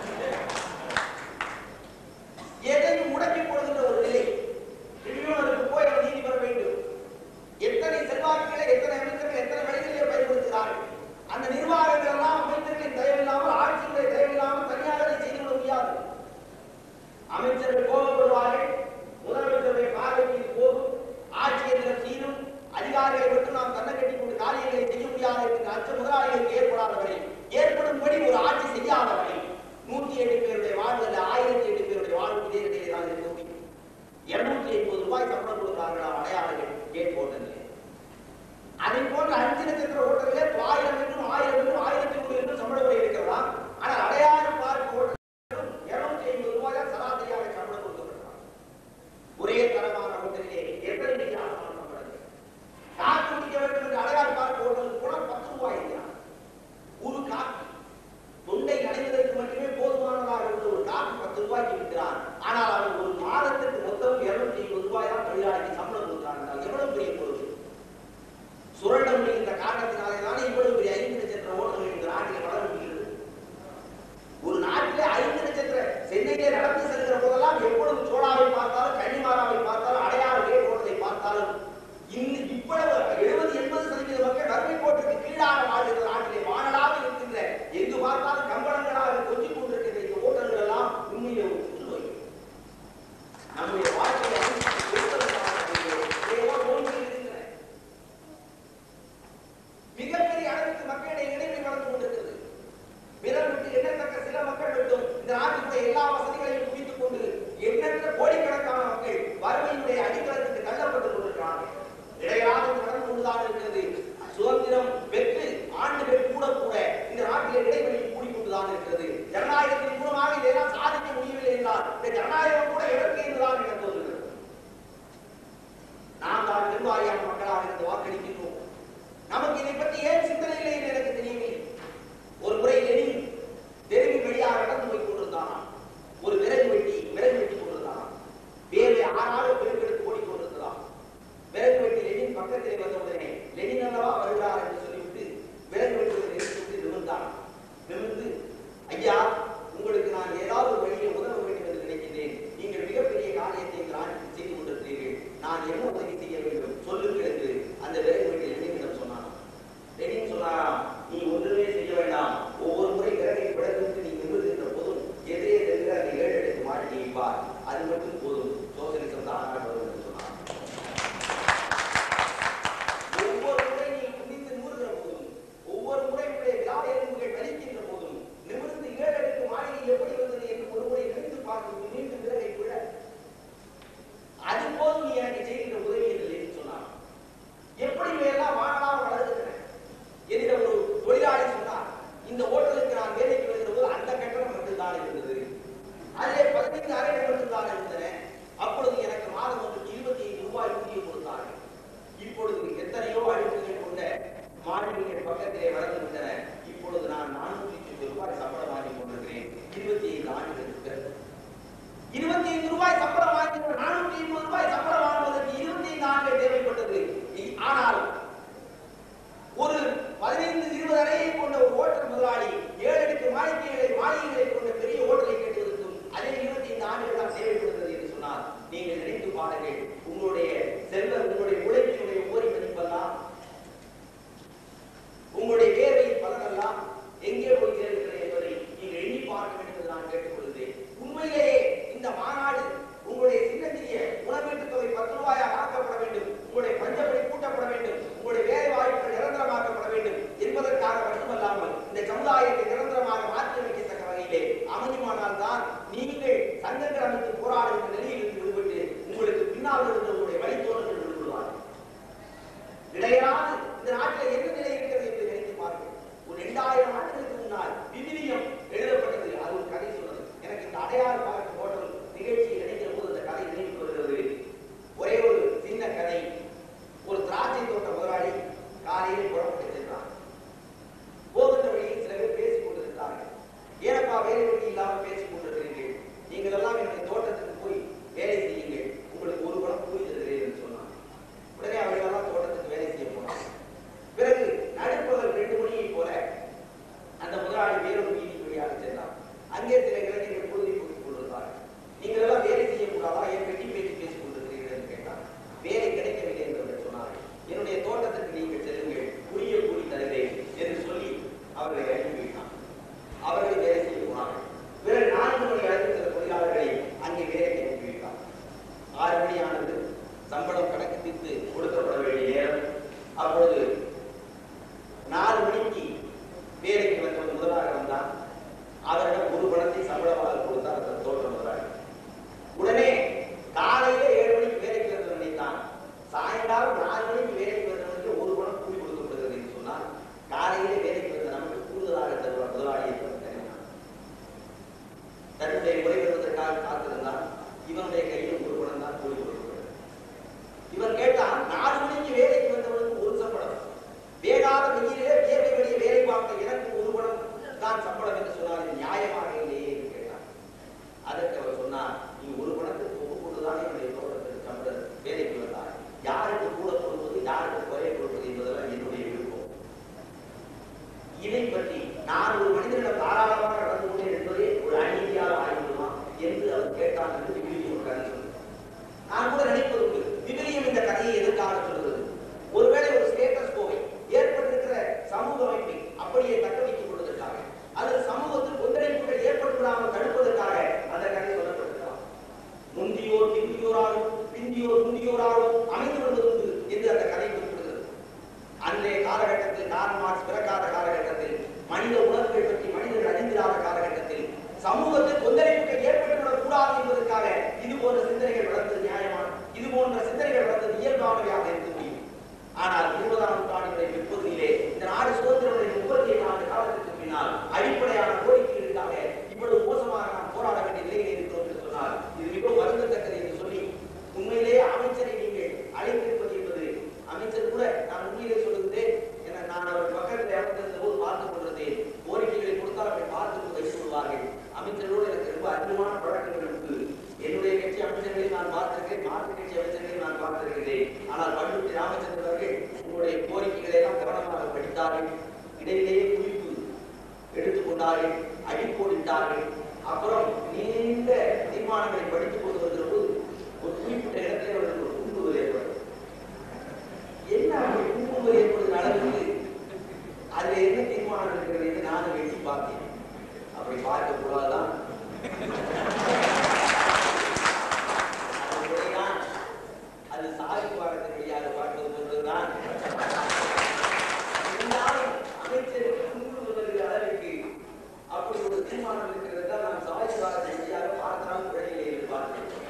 எதையும் முடக்கி போடுகின்ற ஒரு நிலை ட்ரிபியூனலுக்கு போய் அவர் நீதி பெற வேண்டும் எத்தனை செல்வாக்குகளை எத்தனை அமைச்சர்கள் எத்தனை வழிகளிலே பயன்படுத்துகிறார்கள் அந்த நிர்வாகங்கள் எல்லாம் அமைச்சர்களின் தயவில்லாமல் ஆட்சியுடைய தயவில்லாமல் தனியாக அதை செய்து விட முடியாது அமைச்சர்கள் கோபப்படுவார்கள் முதலமைச்சருடைய பார்வைக்கு இது போகும் ஆட்சியர்கள் சீரும் அதிகாரிகளை மட்டும் நாம் கண்ணை கட்டி கொண்டு காரியங்களை செய்ய முடியாது என்ற அச்சம் முதலாளிகளுக்கு ஏற்படாத வரை ஏற்படும்படி ஒரு ஆட்சி செய்யாத வரை நூத்தி எட்டு பேருடைய வாழ்வு அல்ல ஆயிரத்தி எட்டு பேருடைய வாழ்வு இதே நிலையிலே தான் இருக்க முடியும் இருநூத்தி ஐம்பது ரூபாய் சம்பளம் கொடுக்கிறார்களா அடையாளங்கள் கேட் ஹோட்டலில் அதை போன்ற அஞ்சு நட்சத்திர ஹோட்டலிலே ஆயிரம் என்றும் ஆயிரம் என்றும் ஆயிரத்தி நூறு என்றும் சம்பள உரை இருக்கிறதா ஆனால் அடையாறு பார்க் ஹோட்டலும் இருநூத்தி ஐம்பது ரூபாய் தான் சராசரியாக சம்பளம் கொடுக்கப்படுகிறார் ஒரே தரமான ஹோட்டலிலே எத்தனை வித்தியாசமான சம்பளம் காற்று குடிக்க வேண்டும் என்று அடையாறு பார்க் ஹோட்டலுக்கு போனால் பத்து ரூபாய் இல்லையா ஒரு காப்பி தொண்டை நனைவதற்கு மட்டுமே போதுமானதாக இருந்த ஒரு காப்பி பத்து ரூபாய்க்கு விற்கிறான் ஆனால் அவன் ஒரு மாதத்துக்கு மொத்தம் இருநூத்தி ஐம்பது ரூபாய் தான் தொழிலாளிக்கு சம்பளம் கொடுக்கிறான் என்றால் எவ்வளவு பெரிய பொருள் சுரண்ட முடிகின்ற காரணத்தினாலே தானே இவ்வளவு பெரிய ஐந்து நட்சத்திர ஹோட்டல் இருபத்தி ஐந்து ரூபாய் சம்பளம் வாங்கிற நானூற்றி ஐம்பது ரூபாய் சம்பளம் வாங்குவதற்கு இருபத்தி ஐந்து ஆண்டுகள் தேவைப்பட்டது இ- ஆனால் ஒரு பதினைந்து இருபது அறையை கொண்ட ஒரு ஓட்டல் முதலாளி ஏழு அடுக்கு மாளிகைகளை மாளிகைகளை கொண்ட பெரிய ஓட்டலை கட்டுவதற்கும் அதே இருபத்தி ஐந்து ஆண்டுகள் தான் தேவைப்படுகிறது என்று சொன்னார் நீங்கள் நினைத்து பாருங்கள் உங்களுடைய செல்வ உங்களுடைய உழைப்பினுடைய ஓரி மதிப்பெல்லாம் உங்களுடைய வேர்வையின் பலனெல்லாம் எங்கே போய் சேர்கிறது என்பதை நீங்கள் எண்ணி பார்க்க வேண்டும் என்று நான் கேட்டுக்கொள்கிறேன் உண்மையிலேயே இந்த மாநாடு உங்களுடைய சின்னஞ்சிறிய உணவீட்டுத் தொகை பத்து ரூபாயாக ஆக்கப்பட வேண்டும் உங்களுடைய பஞ்சப்படி கூட்டப்பட வேண்டும் உங்களுடைய வேலை வாய்ப்புகள் நிரந்தரமாக்கப்பட வேண்டும் என்பதற்காக மட்டுமல்லாமல் இந்த சமுதாயத்தை நிரந்தரமாக மாற்றியமைக்கத்தக்க வகையிலே அமையுமானால் தான் நீங்கள் சங்கங்கள் அமைத்து போராடுகின்ற நிலையில் இருந்து விடுபட்டு உங்களுக்கு பின்னால் இருந்த உங்களுடைய வழித்தோன்றல் விடுபடுவார்கள் இடையராது இந்த நாட்டில் என்ன நிலை இருக்கிறது என்று நினைத்து பாருங்கள் ஒரு இரண்டாயிரம் ஆண்டுகளுக்கு முன்னால் விவிலியம் எழுதப்பட்டது அது ஒரு கதை சொன்னது எனக்கு இந்த அடையாள பார்க்க ஹோட்டல் நிகழ்ச்சியை நினைக்கிற போது அந்த கதை நினைவுக்கு வருகிறது ஒரே ஒரு சின்ன கதை ஒரு திராட்சை தோட்ட முதலாளி காலையில் புறப்பட்டு சென்றார் போகின்ற வழியில் சில பேர் பேசிக் கொண்டிருந்தார்கள் ஏனப்பா வேலை வழி இல்லாமல் பேசிக் கொண்டிருக்கிறீர்கள் நீங்கள் எல்லாம் என்னுடைய தோட்டத்துக்கு போய் வேலை செய்யுங்கள் உங்களுக்கு ஒரு பணம் கூலி தருகிறேன் என்று சொன்னார் உடனே அவர்களெல்லாம் தோட்டத்துக்கு வேலை செய்ய போனாங்க பிறகு நடுப்பகல் ரெண்டு மணியை போல அந்த முதலாளி வேறொரு வீதி வழியாக சென்றார் அங்கே சில இளைஞர்கள் பொழுதை போட்டுக் கொண்டிருந்தார்கள் நீங்கள் எல்லாம் வேலை செய்யக்கூடாதா ஏன் வெட்டி பேச்சு பேசிக் கொண்டிருக்கிறீர்கள் என்று கேட்டார் வேலை கிடைக்கவில்லை என்று அவர்கள் சொன்னார்கள் என்னுடைய தோட்டத்திற்கு நீங்கள் செல்லுங்கள் உரிய கூலி தருகிறேன் என்று சொல்லி அவர்களை அனுப்பிவிட்டார் அவர்கள் வேலை செய்ய போனார்கள் பிறகு நான்கு மணி அளவில் சில தொழிலாளர்களை அங்கே வேலைக்கு அனுப்பிவிட்டார் ஆறு மணி ஆனது சம்பளம் கணக்கு தீர்த்து கொடுக்கப்பட வேண்டிய நேரம் அப்பொழுது நாலு மணிக்கு வேலைக்கு வந்தவன் முதலாக வந்தான் அவரிடம் ஒரு பணத்தை சம்பளமாக கொடுத்தார் அந்த தோட்ட முதலாளி உடனே காலையில ஏழு மணிக்கு வேலைக்கு வந்த நினைத்தான் சாயங்காலம் நாலு மணிக்கு வேலைக்கு வந்தவனுக்கு ஒரு பணம் கூலி கொடுக்கப்படுகிறது என்று சொன்னால் காலையிலே வேலைக்கு வந்த நமக்கு கூடுதலாக தருவார் முதலாளி என்பது தெரியும் தன்னுடைய முறை வருவதற்காக காத்திருந்தான் இவனுடைய கையிலும் ஒரு பணம் தான் கூலி கொடுக்கப்படுகிறது இவன் கேட்டான் நாலு மணிக்கு வேலைக்கு வந்தவனுக்கு ஒரு சம்பளம் வேகாத வெயிலே வியர்வை வெளிய வேலை பார்த்த எனக்கு ஒரு பணம் தான் சம்பளம் என்று சொன்னால் இது நியாயமாக இல்லையே என்று கேட்டான் அதற்கு அவர் சொன்னார் நீ ஒரு பணத்துக்கு ஒப்பு கொண்டுதான் என்னுடைய தோட்டத்துக்கு சம்பளம் வேலைக்கு வந்தார் யாருக்கு கூட கொடுப்பது யாருக்கு குறைய கொடுப்பது என்பதெல்லாம் என்னுடைய விருப்பம் இதை பற்றி நான் ஒரு மனிதனிடம் தாராளமாக நடந்து கொண்டேன் என்பதே ஒரு அநீதியாக ஆகிவிடுமா என்று அவர் கேட்டான் என்று விவிலியம் ஒரு கதை சொல்லுது நான் கூட நினைப்பது உண்டு விவிலியம் இந்த கதையை எதற்காக சொல்கிறது ஒருவேளை ஒரு ஸ்டேட்டஸ் கோவை ஏற்பட்டிருக்கிற சமூக அமைப்பை அப்படியே தக்க வைத்துக் கொள்வதற்காக அல்லது சமூகத்தில் கொந்தளிப்புகள் ஏற்பட்டு விடாமல் தடுப்பதற்காக அந்த கதை சொல்லப்பட்டிருக்கலாம் முந்தியோர் பிந்தியோராலும் பிந்தியோர் முந்தியோராலும் அமைந்து விடுவதுண்டு என்று அந்த கதை குறிப்பிடுகிறது அன்றைய காலகட்டத்தில் கார்ல் மார்க்ஸ் பிறக்காத காலகட்டத்தில் மனித உணர்வுகள் பற்றி மனிதர்கள் அறிந்திராத காலகட்டத்தில் சமூகத்தில் கொந்தளிப்புகள் ஏற்பட்டுவிடக் கூடாது என்பதற்காக இது போன்ற சிந்தனைகள் வளர்ந்தது நியாயமான இது போன்ற சிந்தனைகள் வளர்ந்தது இயல்பானவையாக இருக்க முடியும் ஆனால் இருபதாம் நூற்றாண்டினுடைய பிற்பகுதியிலே இந்த நாடு சுதந்திரம் முப்பத்தி ஏழு ஆண்டு காலத்திற்கு பின்னால் அடிப்படையான கோரிக்கைகளுக்காக இவ்வளவு மோசமாக நாம் போராட வேண்டிய நிலையில் இருக்கிறோம் என்று சொன்னால் இது மிகவும் வருந்தத்தக்கது என்று சொல்லி உண்மையிலேயே அமைச்சரை நீங்கள் அழைத்திருப்பது என்பது அமைச்சர் கூட நான் உண்மையிலே சொல்லுகிறேன் என நான் அவர் பக்கத்தில் அமர்ந்திருந்த போது பார்த்துக் கொண்டிருந்தேன் கோரிக்கைகளை கொடுத்தால் அப்படி பார்த்து கொண்டு வைத்துக் கொள்வார்கள் அமைச்சர்களோடு எனக்கு ரொம்ப அதிகமான பழக்கங்கள் உண்டு என்னுடைய கட்சி அமைச்சர்களை நான் பார்த்திருக்கிறேன் மாற்று கட்சி அமைச்சர்களை நான் பார்த்திருக்கிறேன் ஆனால் பண்ருட்டி ராமச்சந்திரன் அவர்கள் உங்களுடைய கோரிக்கைகளை எல்லாம் கவனமாக படித்தார்கள் இடையிலேயே குறிப்பு எடுத்துக்கொண்டார்கள் அடிக்கோடிட்டார்கள் அப்புறம் நீண்ட தீர்மானங்களை படித்துக் கொண்டு வருகிற போது ஒரு குறிப்பிட்ட இடத்திலே அவர்களுக்கு ஒரு குண்டுதல் ஏற்படும் என்ன அப்படி குண்டுதல் ஏற்படுகிற அளவுக்கு அதுல என்ன தீர்மானம் இருக்கிறது என்று நானும் எட்டி பார்த்தேன் அப்படி பார்க்க கூடாதுதான் அது முறைதான். அது சாதி பாடத்தின் வழியாக பார்ப்பது போன்றதுதான் இருந்தாலும் அமைச்சருக்கு குண்டு வருகிற அளவுக்கு அப்படி ஒரு தீர்மானம் இருக்கிறது தான் நான் சாதி பாடத்தின் வழியாக பார்த்தாலும் பிழையிலே என்று பார்த்தேன்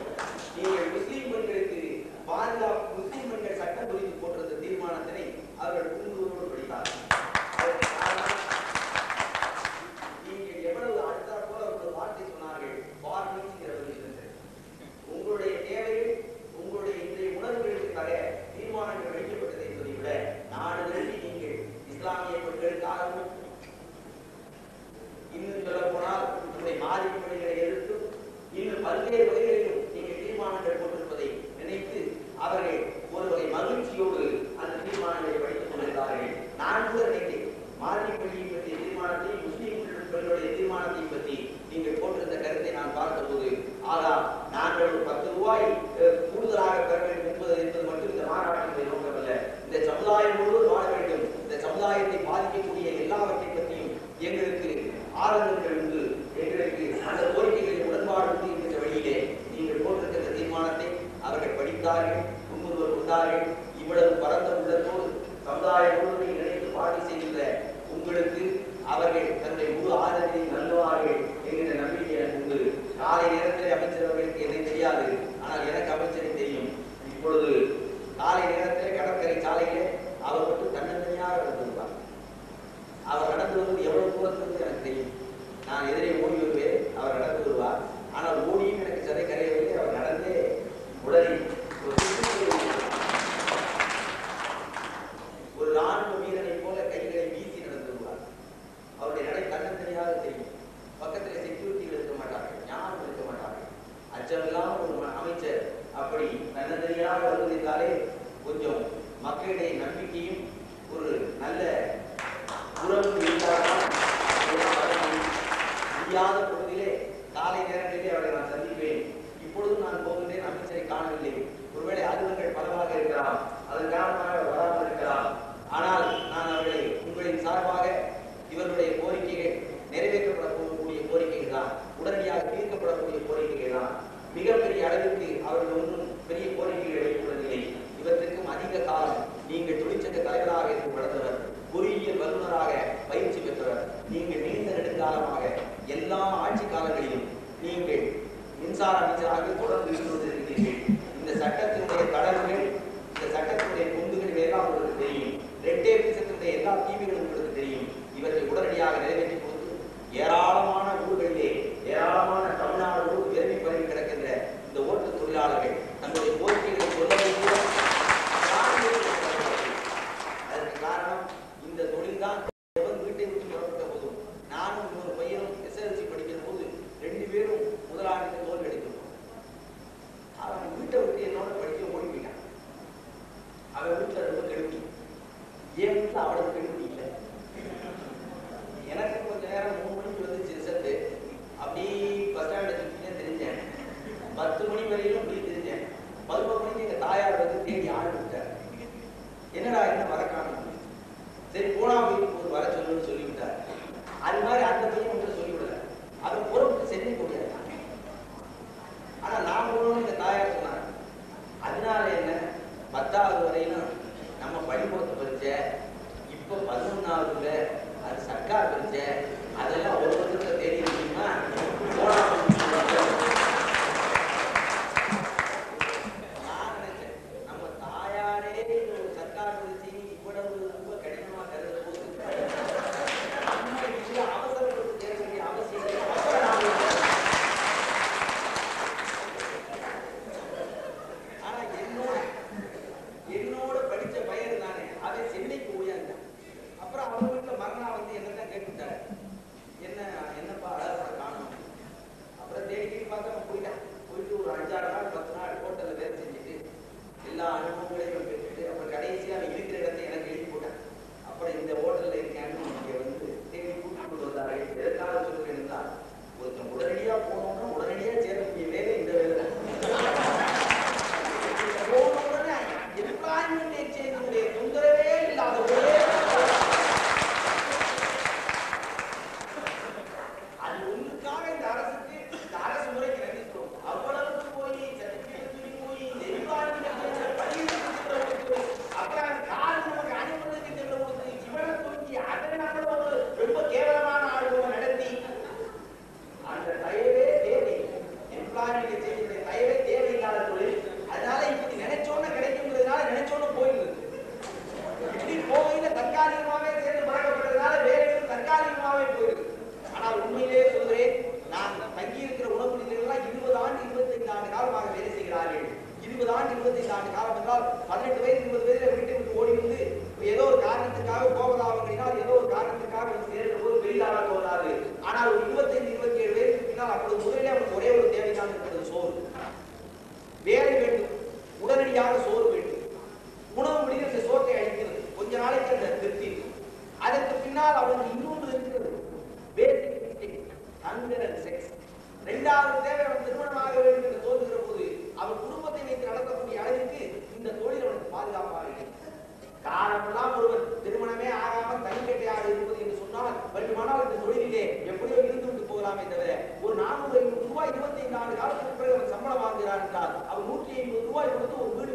இருந்தார்கள் முன்முறுவர் கொண்டார்கள் இவ்வளவு பரந்த உள்ளத்தோடு சமுதாய முழுவதையும் இணைத்து பாடி செய்கின்ற உங்களுக்கு அவர்கள் தன்னுடைய முழு ஆதரவையும் நல்வார்கள் என்கிற நம்பிக்கை எனக்கு உண்டு காலை நேரத்தில் அமைச்சர் அவர்களுக்கு என்னை தெரியாது ஆனால் எனக்கு அமைச்சரை தெரியும் இப்பொழுது காலை நேரத்தில் கடற்கரை சாலையிலே அவர் மட்டும் தன்னந்தனியாக நடந்து வருவார் அவர் நடந்து வருவது எவ்வளவு தூரத்திலிருந்து எனக்கு தெரியும் நான் எதிரே ஓடி வருவேன் அவர் நடந்து வருவார் ஆனால் ஓடியும் எனக்கு சதை கரையவில்லை அவர் நடந்தே உடனே ஒரு சுற்றுச்சூழல் ஒரு ராணுவ வீரனைப் போல கைகளை வீசி நடந்து வருவார் அவருடைய நடை தன்னந்தனியாக தெரியும் பக்கத்தில் செக்யூரிட்டிகள் இருக்க மாட்டார்கள் யாரும் இருக்க மாட்டார்கள் அச்சமில்லாமல் ஒரு ம- அமைச்சர் அப்படி தன்னந்தனியாக வருவதாலே கொஞ்சம் மக்களிடையே நம்பிக்கையும் ஒரு நல்ல உறவும் இருந்தால்தான் இதெல்லாம் வர முடியும். முடியாத பொழுதிலே காலை நேரங்களிலே அவரை நான் சந்திப்பேன் இப்பொழுதும் நான் போகின்றேன் அமைச்சரை காணவில்லை ஒருவேளை அலுவலர்கள் பலவாக இருக்கலாம் அதன் காரணமாக அவர் வராமல் இருக்கலாம் ஆனால் நான் அவர்களை உங்களின் சார்பாக இவர்களுடைய கோரிக்கைகள் நிறைவேற்றப்படக்கூடிய கோரிக்கைகள் தான் உடனடியாக தீர்க்கப்படக்கூடிய கோரிக்கைகள் தான் மிகப்பெரிய அளவிற்கு அவர்கள் ஒன்றும் பெரிய கோரிக்கைகளை வைத்துள்ளதில்லை இவற்றுக்கும் அதிக காலம் நீங்கள் தொழிற்சங்க தலைவராக இருந்து வளர்ந்தவர் பொறியியல் வல்லுநராக பயிற்சி பெற்றவர் நீங்கள் நீண்ட நெடுங்காலமாக எல்லா ஆட்சி காலங்களிலும் நீங்கள் மின்சார அமைச்சராக தொடர்ந்து இருந்து கொண்டிருக்கிறீர்கள் இந்த சட்டத்தினுடைய கடவுகள் இந்த சட்டத்தினுடைய பொந்துகள் எல்லாம் உங்களுக்கு தெரியும் ரெட்டே பிசத்தினுடைய எல்லா தீமைகளும் உங்களுக்கு தெரியும் இவற்றை உடனடியாக நிறைவேற்றி கொடுத்து ஏராளமான ஊர்களிலே ஏராளமான தமிழ்நாடு ஊர் விரும்பி பரவி கிடக்கின்ற இந்த ஓட்டு தொழிலாளர்கள் தங்களுடைய கோரிக்கைகளை சொல்லவே கூட அதற்கு காரணம் இந்த தொழில் தான் எவன் வீட்டை விட்டு புறப்பட்ட போதும் நானும் இன்னொரு பையனும் எஸ்எல்சி படிக்கிற போது ரெண்டு பேரும் முதலாளிக்கு தோல்வி அடைத்திருக்கோம் அவன் வீட்டை விட்டு என்னோட படிக்க ஓடி போயிட்டான் அவன் வீட்டுல ரொம்ப கெடுக்கி என் வீட்டுல அவ்வளவு கெடுக்கி இல்லை எனக்கு கொஞ்ச நேரம் மூணு மணிக்கு வந்துச்சு ரிசல்ட் அப்படியே பஸ் ஸ்டாண்ட சுற்றினே தெரிஞ்சேன் பத்து மணி வரையிலும் இப்படி தெரிஞ்சேன் பதினோரு மணிக்கு எங்க தாயார் வந்து தேடி ஆள் விட்டார் என்னடா என்ன வர காணும் சரி போனா வீட்டுக்கு ஒரு வர சொல்லுன்னு சொல்லிவிட்டார் அது மாதிரி அந்த பையன் மட்டும் சொல்லிவிடல அவன் பொறுப்பு சென்னை போயிட்டார் ஆனா நான் போகணும்னு எங்க தாயார் சொன்னாங்க அதனால என்ன பத்தாவது வரையிலும் நம்ம பள்ளிக்கூடத்து பரீட்சை இப்ப பதினொன்னாவதுல அது சர்க்கார் பரீட்சை அதெல்லாம் ஒரு வருஷத்தை தேடி முடியுமா போனா நான் நினைச்சேன், நம்ம தாயாரே இந்த ஒரு சர்க்கார் பரீட்சையை இவ்வளவு ரொம்ப கடினமா கருதுற போது நம்ம இதுல அவசரப்பட்டு தேட வேண்டிய அவசியம் இல்லை. அப்புறம் நாம ஆனா என்னோட என்னோட படிச்ச பையன் தானே அவன் சென்னைக்கு ஓடியாந்தான் அப்புறம் அவங்க வீட்டுல மரணா வந்து என்னதான் கேட்டுட்டாரு என்ன என்னப்பா அழகா காணும் அப்புறம் தேடி தேடி பார்த்து அவன் போயிட்டான் போயிட்டு ஒரு அஞ்சாறு நாள் பத்து நாள் ஹோட்டல்ல வேலை செஞ்சுட்டு எல்லா அனுபவங்களையும் பெற்றுட்டு அப்புறம் கடைசியா அவன் இருக்கிற இடத்தை எனக்கு எழுதி போட்டான் அப்புறம் இந்த ஹோட்டல்ல இருக்கேன்னு இங்க வந்து தேடி கூட்டிட்டு கொண்டு வந்தாரு எதற்காக சொல்றேன் என்றால் ஒருத்தன் உடனடியா போனோம்னா உடனடியா சேரக்கூடிய வேலை இந்த வேலை தான் போன உடனே எம்ப்ளாய்மெண்ட் எக்ஸ்சேஞ்சினுடைய தொந்தரவே இல்லாத ஒரே அது ஒண்ணுக்காக இந்த அரசுக்கு இந்த அரசு முறைக்கு நன்றி சொல்றோம் அவ்வளவுக்கு போய் சர்டிபிகேட் தூக்கி போய் இந்த எம்ப்ளாய்மெண்ட் எக்ஸ்சேஞ்ச் பள்ளிகளுக்கு அப்புறம் கார் நமக்கு அனுப்புறதுக்கு திட்டம் கொடுத்து இவனை தூக்கி அதை நம்ம ஒரு ரொம்ப கேவலமான ஆளுநர் நடத்தி அந்த தயவே தேவை எம்ப்ளாய்மெண்ட் எக்ஸ்சேஞ்சுடைய தயவே தேவையில்லாத தொழில் அதனால இப்படி நினைச்சோன்னு கிடைக்குங்கிறதுனால நினைச்சோன்னு போயிடுது இப்படி போகையில தற்காலிகமாவே சேர்ந்து பழக்கப்பட்டதுனால வேற எதுவும் தற்காலிகமாவே போயிடுது ஆனால் உண்மையிலே சொல்கிறேன் நான் தங்கி இருக்கிற உணவு நிலையங்கள்லாம் இருபது ஆண்டு இருபத்தைந்து ஆண்டு காலமாக வேலை செய்கிறார்கள் இருபது ஆண்டு இருபத்தைந்து ஆண்டு காலம் என்றால் பதினெட்டு வயது இருபது வயதுல வீட்டை விட்டு ஓடி வந்து ஏதோ ஒரு காரணத்துக்காக கோபதாபங்களினால் ஏதோ ஒரு காரணத்துக்காக வந்து சேர்ந்த போது பெரிதாக தோணாது ஆனால் ஒரு இருபத்தைந்து இருபத்தி ஏழு வயதுக்கு பின்னால் அப்பொழுது முதலிலே அவனுக்கு ஒரே ஒரு தேவைதான் இருக்கிறது சோறு வேலை வேண்டும் உடனடியாக சோறு வேண்டும் உணவு முடிகிற சோற்றை அளிக்கிறது கொஞ்ச நாளைக்கு அந்த திருப்தி அதற்கு பின்னால் அவனுக்கு இன்னொன்று இருக்கிறது basic instinct hunger and sex இரண்டாவது தேவை அவன் திருமணமாக வேண்டும் என்று தோன்றுகிற போது அவன் குடும்பத்தை வைத்து நடத்தக்கூடிய அளவிற்கு இந்த தொழில் அவனுக்கு பாதுகாப்பாக இல்லை காரணமெல்லாம் ஒருவன் திருமணமே ஆகாமல் தனிக்கட்டையாக இருப்பது என்று சொன்னால் வேண்டுமானால் இந்த தொழிலிலே எப்படியோ இருந்து விட்டு போகலாமே தவிர ஒரு நானூறு ஐநூறு ரூபாய் இருபத்தி ஐந்து ஆண்டு காலத்துக்கு பிறகு அவன் சம்பளம் வாங்குகிறான் என்றால் அவன் நூற்றி ஐம்பது ரூபாய் கொடுத்து ஒரு வீடு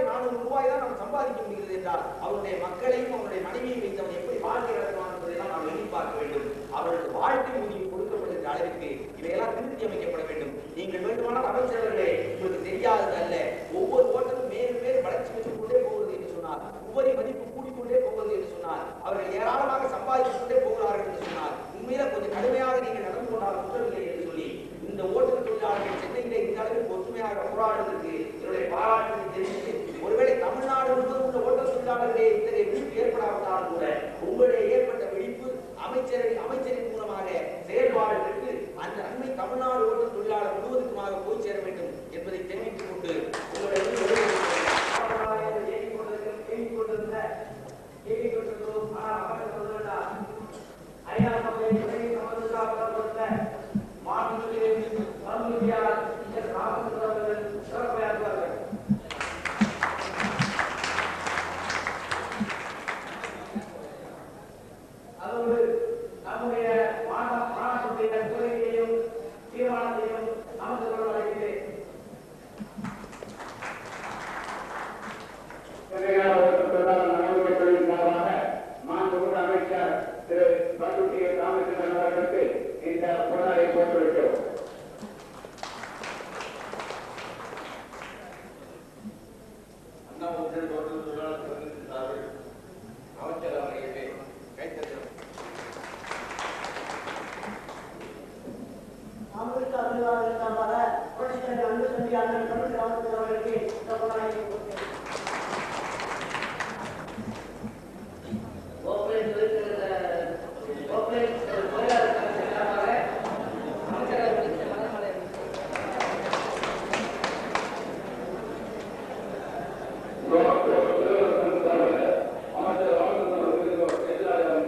நானூறு ரூபாய் தான் நம்ம சம்பாதிக்க முடிகிறது என்றால் அவருடைய மக்களையும் அவருடைய மனைவியை வைத்து அவன் எப்படி வாழ்க்கை நடத்துவான் என்பதையெல்லாம் நாம் எண்ணி பார்க்க வேண்டும் அவர்களுக்கு வாழ்க்கை ஊதியம் கொடுக்கப்படுகிற அளவிற்கு இவையெல்லாம் திருத்தி அமைக்கப்பட வேண்டும் நீங்கள் வேண்டுமானால் அமைச்சர்களே உங்களுக்கு தெரியாதது அல்ல ஒவ்வொரு ஓட்டமும் மேலும் மேலும் வளர்ச்சி பெற்றுக் கொண்டே போகிறது என்று சொன்னார் உபரி மதிப்பு கூடிக்கொண்டே போகிறது என்று சொன்னார் அவர்கள் ஏராளமாக சம்பாதித்துக் கொண்டே போகிறார்கள் என்று சொன்னார் உண்மையில கொஞ்சம் கடுமையாக நீங்கள் நடந்து கொண்டால் குற்றமில்லை என்று சொல்லி இந்த ஓட்டுநர் தொழிலாளர்கள் சென்னையிலே இந்த அளவிற்கு ஒற்றுமையாக போராடுவதற்கு என்னுடைய பாராட்டுகளை தெரிவித்து ஒருவேளை தமிழ்நாடு முழுவதும் உள்ள ஓட்டுநர் தொழிலாளர்களே இத்தகைய விழிப்பு ஏற்படாவிட்டாலும் கூட உங்களுடைய ஏற்பட்ட விழிப்பு அமைச்சரை அமைச்சரின் மூலமாக செயல்பாடு பெற்று அந்த நன்மை தமிழ்நாடு ஓட்டுநர் தொழிலாளர் முழுவதுக்குமாக போய் சேர வேண்டும் என்பதை தெரிவித்துக் கொண்டு உங்களுடைய இயங்கிக் கொண்டிருக்க- இயங்கிக் கொண்டிருந்த இயங்கிக் கொண்டிருக்கிறோம். ஆனால் மக்கள் சொல்லுகிறார், ஐநா சபையை உலகின் சமத்துவத்துக்காக கொடுத்த மாண்புமிகு பரமக்குடியார் எஸ். ராமச்சந்திரன் அவர்கள் சிறப்புரையாற்றுவார்கள். அதோடு நம்முடைய மாநா- மாநாட்டுடைய கோரிக்கையையும் தீர்மானத்தையும் அமைச்சர் அவர்கள் அழைக்கிறேன் சென்னையார் அவர்கள் தொழிலாளர் நலனுறவுத்துறையின் சார்பாக மாண்புமிகு அமைச்சர் திரு பண்டுட்டி ராமச்சந்திரன் அவர்களுக்கு இந்த புலனாயை போட்டுவிட்டோம் அண்ணா ஒன்றிய ஓட்டுநர் தொழிலாளர் சங்கத்தின் சார்பில் அமைச்சர் அவர்களுக்கு கைத்தறியும் அமிர்த அபிவாதம் சார்பாக புரட்சித்தலைவர் அன்பு தம்பி அண்ணன் தமிழ் ராமச்சந்திரன் அவர்களுக்கு இந்த பொருளாதார கொடுக்கிறேன். கோப்பையில் இருக்கிற கோப்பையில் தொழிலாளர் சங்கத்தின் சார்பாக அமைச்சர் அவர்களுக்கு மலர்மலை அமைச்சர் ராமச்சந்திரன் அவர்களுக்கு எதிராக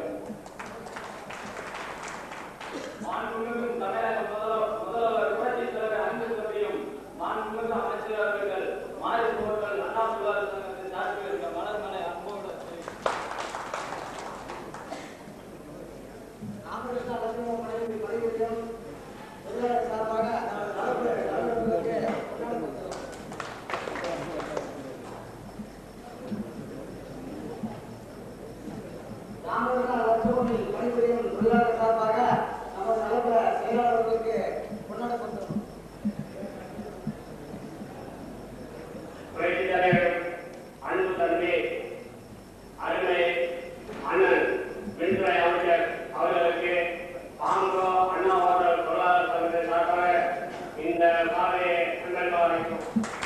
மாண்புமிகு தமிழக முதல்வர் முதல்வர் புரட்சித் தலைவர் அன்பு தம்பியும் மாண்புமிகு அமைச்சர் அவர்கள் மாறி போர்கள் அண்ணா சுகாதார சங்கத்தின் சார்பில் இருக்க மலர்மலை அன்போடு ராமகிருஷ்ண லட்சுமண மனைவி பணிபுரியும் தொழிலாளர் சார்பாக நான் நலப்புற நலனுறவுக்கு கொண்டாடி கொடுக்கிறோம். ராமகிருஷ்ண லட்சுமணி பணிபுரியும் தொழிலாளர் சார்பாக நமது நலப்புற செயலாளர்களுக்கு கொண்டாட கொடுக்கிறோம். புரட்சித் தலைவர் அன்பு தம்பி அருமை அண்ணன் மின்துறை அமைச்சர் அவர்களுக்கு பாங்கோ அண்ணாவாதல் பொருளாதார சங்கத்தின் சார்பாக இந்த பாதையை அன்பன்பா வைக்கும்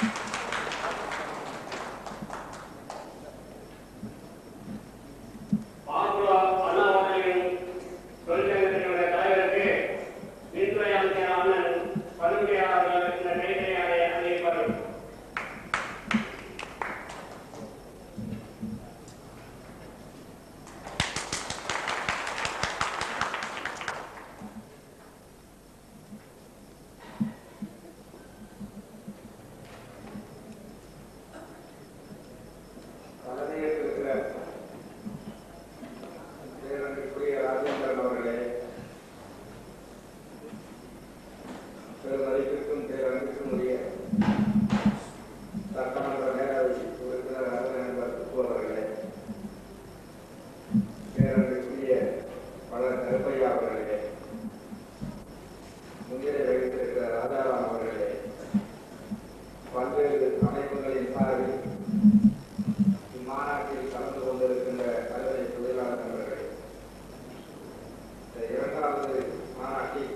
பாங்கோ அண்ணாவாதலின் தொழிற்சங்கத்தினுடைய தலைவருக்கு மின்துறை அமைச்சர் அண்ணன் பதுமையாளர்கள் இந்த கைதையாரை அறிவிப்பார்கள் தலைமையேற்றிருக்கிற பேரன்பிற்குரிய ராஜேந்திரன் அவர்களே பெருமதிப்பிற்கும் பேரன்பிற்கும் உரிய சட்டமன்ற மேலவை உறுப்பினர் அருண் துப்பு அவர்களே பேரன்பிற்குரிய பலர் கருப்பையா அவர்களே முன்னிலை வகித்திருக்கிற ராஜாராம் அவர்களே பல்வேறு அமைப்புகளின் சார்பில் இம்மாநாட்டில் கலந்து கொண்டிருக்கின்ற கல்வி தொழிலாளர் நண்பர்களே இந்த இரண்டாவது மாநாட்டில்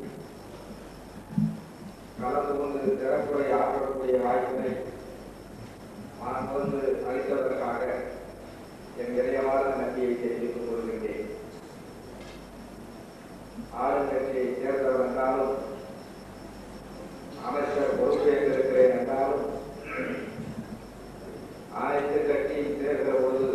கலந்து கொண்டு சிறப்புரை ஆற்றக்கூடிய வாய்ப்பினை மனமொன்று அளித்ததற்காக என் விரைவான நன்றியை தெரிவித்துக் கொள்கின்றேன் ஆளுங்கட்சியை சேர்ந்தவர் என்றாலும் அமைச்சர் பொறுப்பேற்றிருக்கிறேன் என்றாலும் அனைத்து கட்சியும் சேர்கிற போது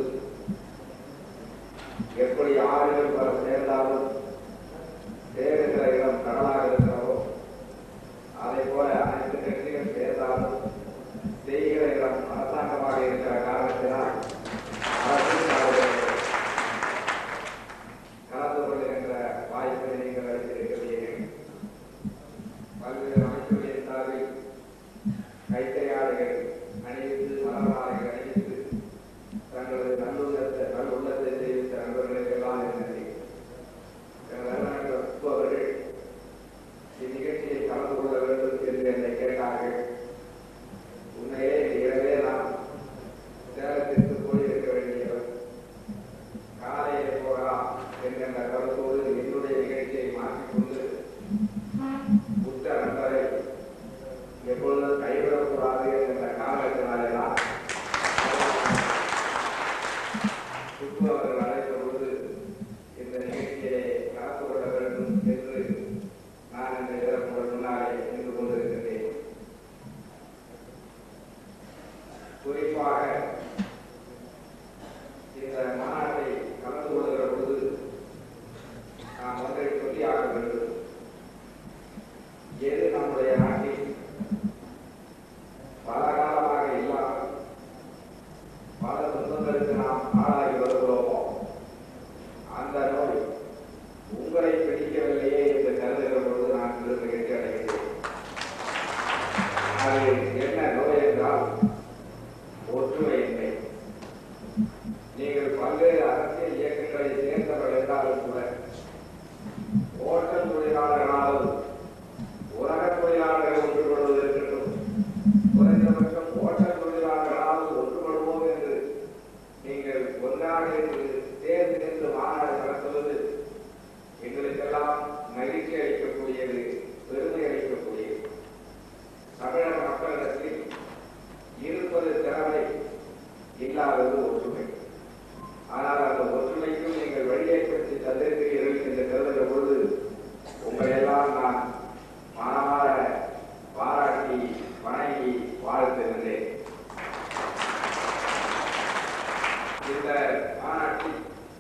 எப்படி ஆறுகள் பல சேர்ந்தாலும் சேருகிற இடம் கடலாக இருக்கிறதோ அதை போல அனைத்து கட்சிகள் சேர்ந்தாலும் செய்கிற இடம் அரசாங்கமாக இருக்கிற காரணத்தினால் அரசின் சார்பில் கலந்து கொள்கின்ற வாய்ப்பினை நீங்கள் அளித்திருக்கிறீர்கள் பல்வேறு அமைப்புகளின் சார்பில் அது என்ன நோய் என்றால் ஒற்றுமையின்மை நீங்கள் பல்வேறு அரசியல் இயக்கங்களை சேர்ந்தவர்கள் என்றாலும் கூட ஓட்டல் தொழிலாளர்களாலும் உலக தொழிலாளர்கள் ஒன்றுபடுவது இருக்கட்டும் குறைந்தபட்சம் ஓட்டல் தொழிலாளர்களால் ஒன்றுபடுவோம் என்று நீங்கள் ஒன்றாக இருந்து சேர்ந்து நின்று மாநாடு நடத்துவது எங்களுக்கெல்லாம் மகிழ்ச்சி அளிக்கக்கூடியது பெருமை அளிக்கக்கூடியது தமிழக மக்களிடத்தில் இருப்பது திறமை இல்லாதது ஒற்றுமை ஆனால் அந்த ஒற்றுமைக்கும் நீங்கள் வழியேற்படுத்தி தந்திருக்கிறீர்கள் என்று கருதுகிற பொழுது உங்களையெல்லாம் நான் மனமாற பாராட்டி வணங்கி வாழ்த்துகின்றேன் இந்த மாநாட்டில்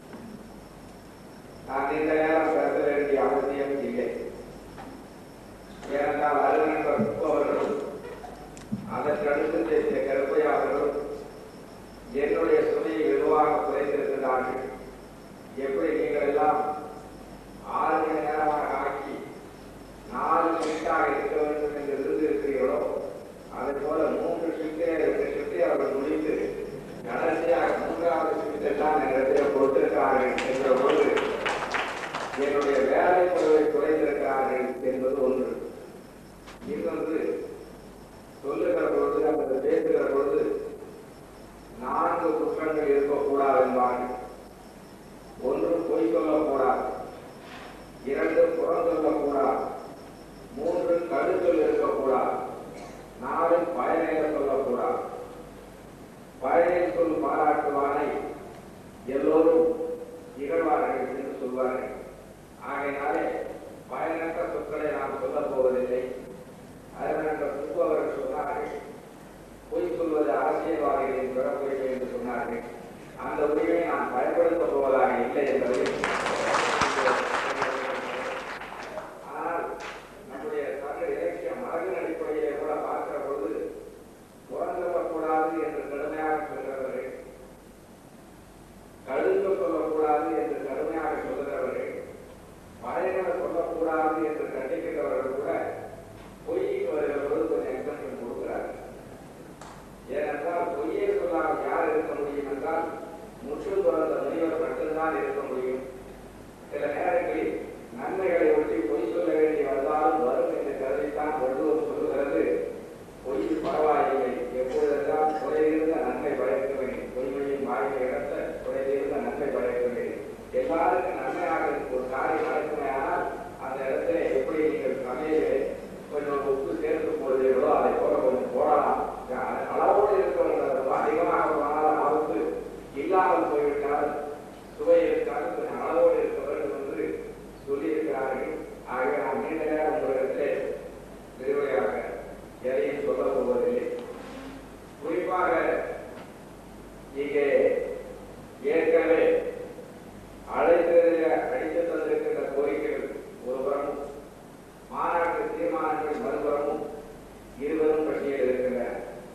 நான் நீண்ட நேரம் பேச வேண்டிய அவசியம் இல்லை ஏனென்றால் அலுவலர் அவர்களும் அதற்கடுத்து பேசிய கருப்பையா அவர்களும் என்னுடைய சுமையை வெகுவாக குறைத்திருக்கிறார்கள் எப்படி நீங்கள் எல்லாம் ஆறு மணி நேரமாக ஆக்கி நாலு ஷிஃப்டாக இருக்க வேண்டும் என்று இருந்திருக்கிறீர்களோ அதை போல மூன்று ஷிஃப்டே ரெண்டு ஷிஃப்டை அவர்கள் முடித்து கடைசியாக மூன்றாவது ஷிஃப்டை தான் என்னிடத்தில் கொடுத்திருக்கிறார்கள் என்ற பொழுது என்னுடைய வேலை பொருளை குறைந்திருக்கிறார்கள் என்பது ஒன்று இன்னொன்று சொல்லுகிற பொழுது அல்லது பேசுகிற பொழுது நான்கு குற்றங்கள் இருக்கக்கூடாது என்பார்கள் ஒன்று பொய் சொல்லக்கூடாது இரண்டு புறம் சொல்லக்கூடாது மூன்று கடுத்தல் இருக்கக்கூடாது நாலு பயனைய சொல்லக்கூடாது பயனில் சொல் பாராட்டுவானை எல்லோரும் இகழ்வார்கள் என்று சொல்வார்கள் ஆகையினாலே பயனற்ற சொற்களை நாம் சொல்லப் போவதில்லை அதனால் சுப்பு அவர்கள் சொன்னார்கள் பொய் சொல்வது அரசியல்வாதிகளின் பிறப்புரிமை என்று சொன்னார்கள் அந்த உரிமையை நான் பயன்படுத்தப் போவதாக இல்லை என்பதை ஆனால் நம்முடைய தமிழ் இலக்கிய மரபின் அடிப்படையிலே கூட பார்க்கிற பொழுது புறந்தள்ளக்கூடாது என்று கடுமையாக சொல்கிறவர்கள் கழுத்து சொல்லக்கூடாது என்று கடுமையாக சொல்லுகிறவர்கள் மழைகளை சொல்லக்கூடாது என்று கண்டிக்கின்றவர்கள் கூட பொய்க்கு வருகிற பொழுது கொஞ்சம் எக்ஸம்ஷன் கொடுக்கிறார்கள் ஏனென்றால் பொய்யை சொல்லாமல் யார் இருக்க முடியும் என்றால் முற்று துறந்த முனிவர் மட்டும்தான் இருக்க முடியும் சில நேரங்களில் நன்மைகளை ஒட்டி பொய் சொல்ல வேண்டி வந்தாலும் வரும் என்று கருதித்தான் வள்ளுவர் சொல்லுகிறது பொய் பரவாயில்லை எப்பொழுதெல்லாம் குறையிருந்த நன்மை படைக்க வேண்டும் பொய்மையின் வாய்மை இடத்த குறையிருந்த நன்மை படைக்க வேண்டும் எல்லாருக்கும் நன்மையாக இருக்கும் ஒரு காரியம் நடக்குமையானால் அந்த இடத்துல எப்படி நீங்கள் சமையலே கொஞ்சம் உப்பு சேர்த்து போடுவீர்களோ அதை போல கொஞ்சம் போடலாம் அளவோடு இருக்கிறவங்க ரொம்ப அதிகமாக போனால் ஆபத்து இல்லாமல் போய்விட்டால் சுவை இருக்காது கொஞ்சம் அளவோடு இருப்பவர்கள் என்று சொல்லியிருக்கிறார்கள் ஆகவே நான் நீண்ட நேரம் உங்களிடத்திலே விரிவுரையாக எதையும் சொல்ல போவதில்லை குறிப்பாக இங்கே ஏற்கனவே அழைத்ததில் அடித்து தந்திருக்கின்ற கோரிக்கைகள் ஒருபுறமும் மாநாட்டு தீர்மானங்கள் மறுபுறமும் இருவரும் பட்டியல் இருக்கின்றன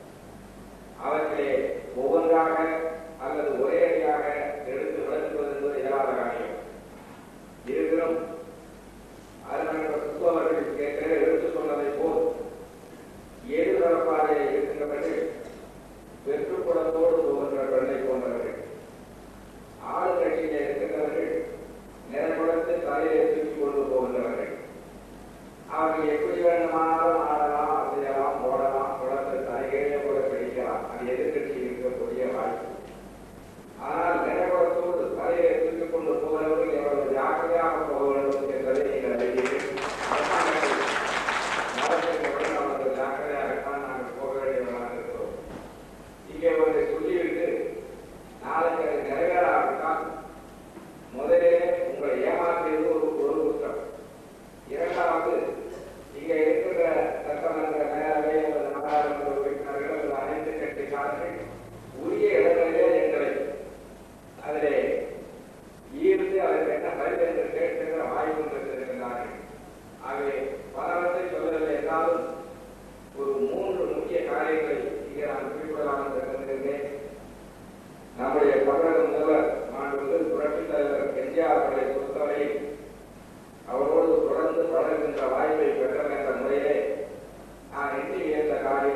அவற்றிலே ஒவ்வொன்றாக அல்லது ஒரே அடியாக எடுத்து விளக்குவது என்பது இயலாத காரியம் இருப்பினும் அருணர் சுப்பவர்கள் ஏற்கனவே எடுத்துச் சொன்னதை போல் எதிர்பரப்பாக இருக்கின்றவர்கள் வெற்றுக்குடத்தோடு போகின்ற பெண்ணை போன்றவர்கள் ஆளுங்கட்சியிலே இருக்கின்றவர்கள் நிறகுடத்தை தலையிலே தூக்கி கொண்டு போகின்றவர்கள் அவர்கள் எப்படி வேண்டுமானாலும் ஆடலாம் அசையலாம் போடலாம் குளத்தை தலைகையிலே கூட பிடிக்கலாம் அது எதிர்கட்சி இருக்கக்கூடிய வாய்ப்பு ஆனால் நிறகுடத்தோடு தலையிலே தூக்கி கொண்டு போகிறவர்கள் எவ்வளவு ஜாக்கிரதையாக போக வேண்டும் என்பதை நீங்கள் அறிவீர்கள் அரசாங்கத்தில் நடக்கின்றவர்கள் அவர்கள் ஜாக்கிரதையாகத்தான் நாங்கள் போக வேண்டியவர்களாக இருக்கிறோம் இங்கே ஒன்றை சொல்லிவிட்டு நாளைக்கு அது நிறைவேறாவிட்டால் முதலிலே உங்களை ஏமாற்றியது ஒரு ஒரு குற்றம் இரண்டாவது இங்கே இருக்கிற சட்டமன்ற மேலவை அல்லது நாடாளுமன்ற உறுப்பினர்கள் அல்லது அனைத்து கட்சிக்காரர்கள் உரிய இடங்களிலே எங்களை அதிலே ஈர்த்து அதற்கு என்ன பதில் என்று கேட்கின்ற வாய்ப்பு பெற்றிருக்கிறார்கள் ஆகவே பலவற்றை சொல்லவில்லை என்றாலும் ஒரு மூன்று முக்கிய காரியங்களை இங்கே நான் குறிப்பிடலாம் என்று கருதுகிறேன் நம்முடைய தமிழக முதல்வர் மாண்புமிகு புரட்சித் தலைவர் எம்ஜிஆர் அவர்களை பொறுத்தவரையில் அவரோடு தொடர்ந்து பழகுகின்ற வாய்ப்பை பெற்றேன் என்ற முறையிலே நான் எண்ணி வியந்த காரியம்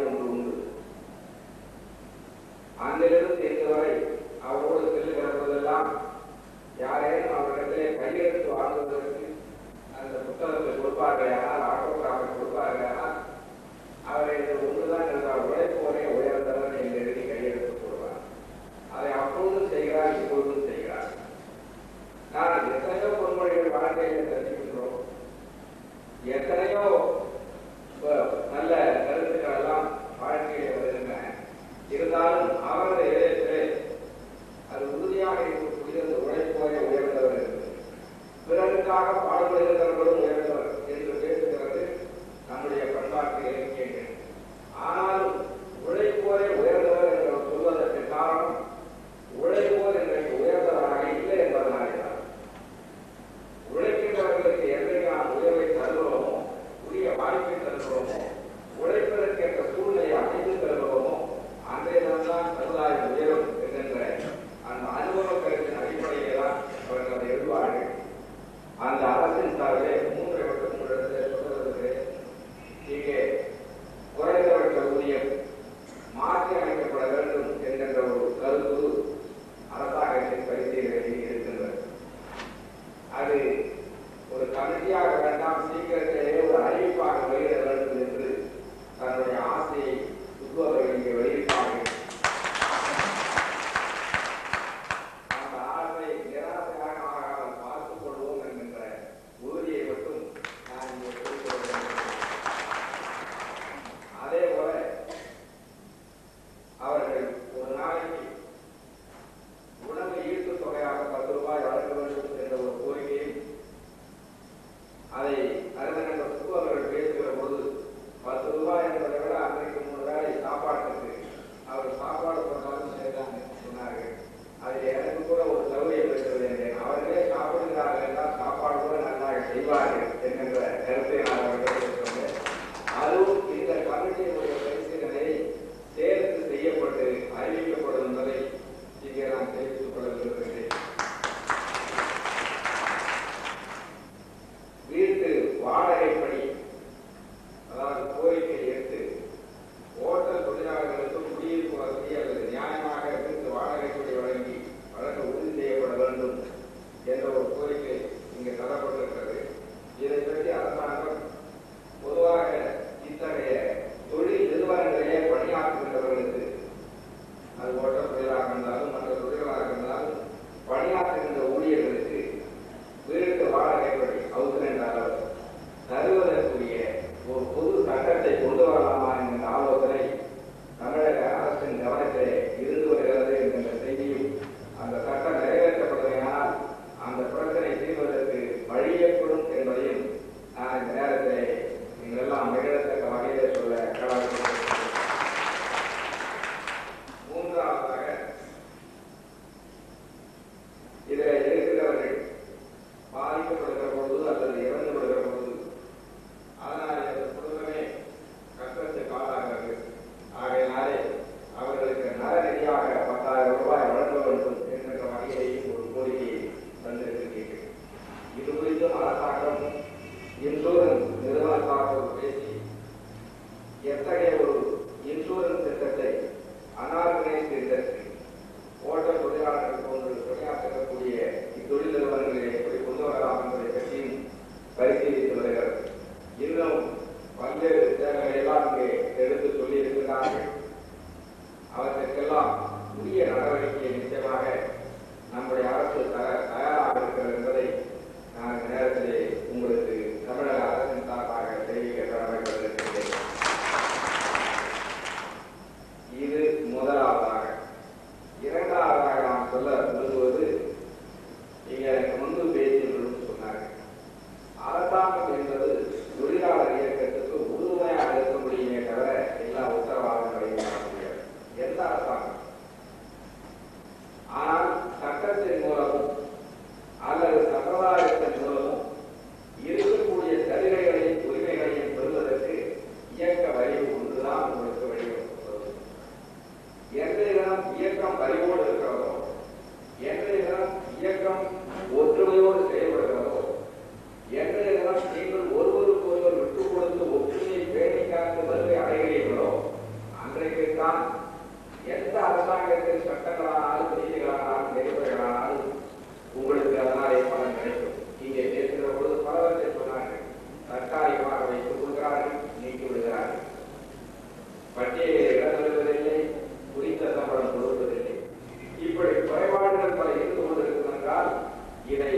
பரிவோடு இருக்கிறதோ என்றைய தினம் இயக்கம் ஒற்றுமையோடு செயல்படுகிறதோ என்றைய தினம் நீங்கள் ஒருவருக்கு ஒருவர் விட்டுக் கொடுத்து ஒற்றுமையை பேணி காத்து வருகை அடைகிறீர்களோ அன்றைக்குத்தான் எந்த அரசாங்கத்தின் சட்டங்களானாலும் நீதிகளானாலும் நெறிமுறைகளானாலும் உங்களுக்கு அதனாலே பலன் கிடைக்கும் இங்கே பேசுகிற பொழுது பலவற்றை சொன்னார்கள் தற்காலிகமாக வைத்துக் கொள்கிறார்கள் நீக்கி விடுகிறார்கள் பட்டியலில் இடம் தருவதில்லை குறித்த சம்பளம் கொடுப்பதில்லை இப்படி குறைபாடுகள் பல இருந்து கொண்டிருக்கும் என்றால் இதை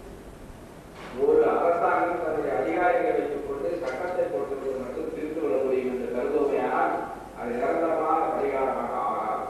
ஒரு அரசாங்கம் தன்னுடைய அதிகாரிகளை வைத்துக் கொண்டு சட்டத்தை போட்டுவது மட்டும் தீர்த்து விட முடியும் என்று கருதுவோமையானால் அது நிரந்தரமான பரிகாரமாக ஆகாது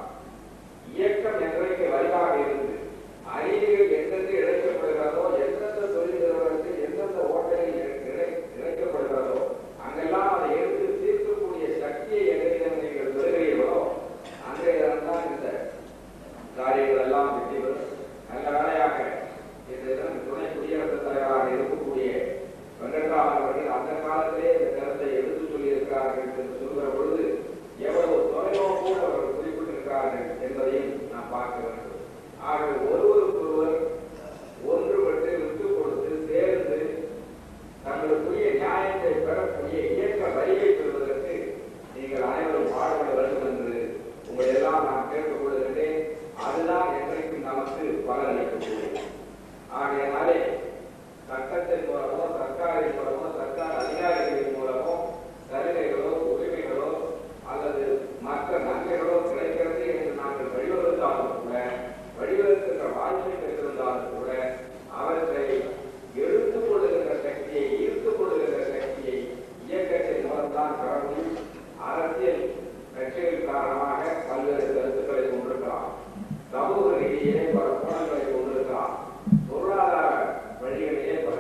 இயக்கம் என்றைக்கு வலிவாக இருந்து அநீதிகள் எந்தெந்த இழைக்கப்படுகிறதோ எந்தெந்த தொழில் நிறுவனத்தில் எந்தெந்த ஓட்டையில் இழை- இழைக்கப்படுகிறதோ அங்கெல்லாம் அதை எடுத்து தீர்க்கக்கூடிய சக்தியை எங்களிடம் நீங்கள் பெறுகிறீர்களோ அன்றைய தினம்தான் இந்த காரியங்கள் எல்லாம் வெற்றி பெறும் நல்ல வேலையாக இந்த தினம் துணை குடியரசுத் தலைவராக இருக்கக்கூடிய வெங்கட்ராமன் அவர்கள் அந்த காலத்திலே இந்த கருத்தை எடுத்து சொல்லியிருக்கிறார்கள் என்று சொல்கிற பொழுது எவ்வளவு தொலைநோக்கோடு அவர்கள் குறிப்பிட்டிருக்கிறார்கள் என்பதையும் நாம் பார்க்க வேண்டும் ஆகவே ஒருவருக்கொருவர் ஒன்றுபட்டு விட்டுக் கொடுத்து சேர்ந்து தங்களுக்குரிய நியாயத்தை பெறக்கூடிய இயக்க வரியை பெறுவதற்கு நீங்கள் அனைவரும் பாடுபட வேண்டும் என்று உங்களை எல்லாம் நான் கேட்டுக் கொள்கிறேன் அதுதான் என்றைக்கும் நமக்கு பலனளிக்கக்கூடியது ஆகையினாலே சட்டத்தின் மூலமோ சர்க்காரின் மூலமோ சர்க்கார் அதிகாரிகளின் மூலமோ சலுகைகளோ உரிமைகளோ அல்லது மற்ற நன்மைகளோ கிடைக்கிறது என்று நாங்கள் வழிவகுத்தாலும் கூட வழிவகுக்கின்ற வாய்ப்பை பெற்றிருந்தாலும் கூட அவற்றை எடுத்துக் கொள்ளுகின்ற சக்தியை ஈர்த்துக் கொள்ளுகின்ற சக்தியை இயக்கத்தின் மூலம்தான் பெற முடியும் அரசியல் கட்சிகள் காரணமாக பல்வேறு கருத்துக்களை கொண்டிருக்கலாம் சமூக ரீதியிலே பல கோணங்களை கொண்டிருக்கலாம் பொருளாதார வழிகளிலே பல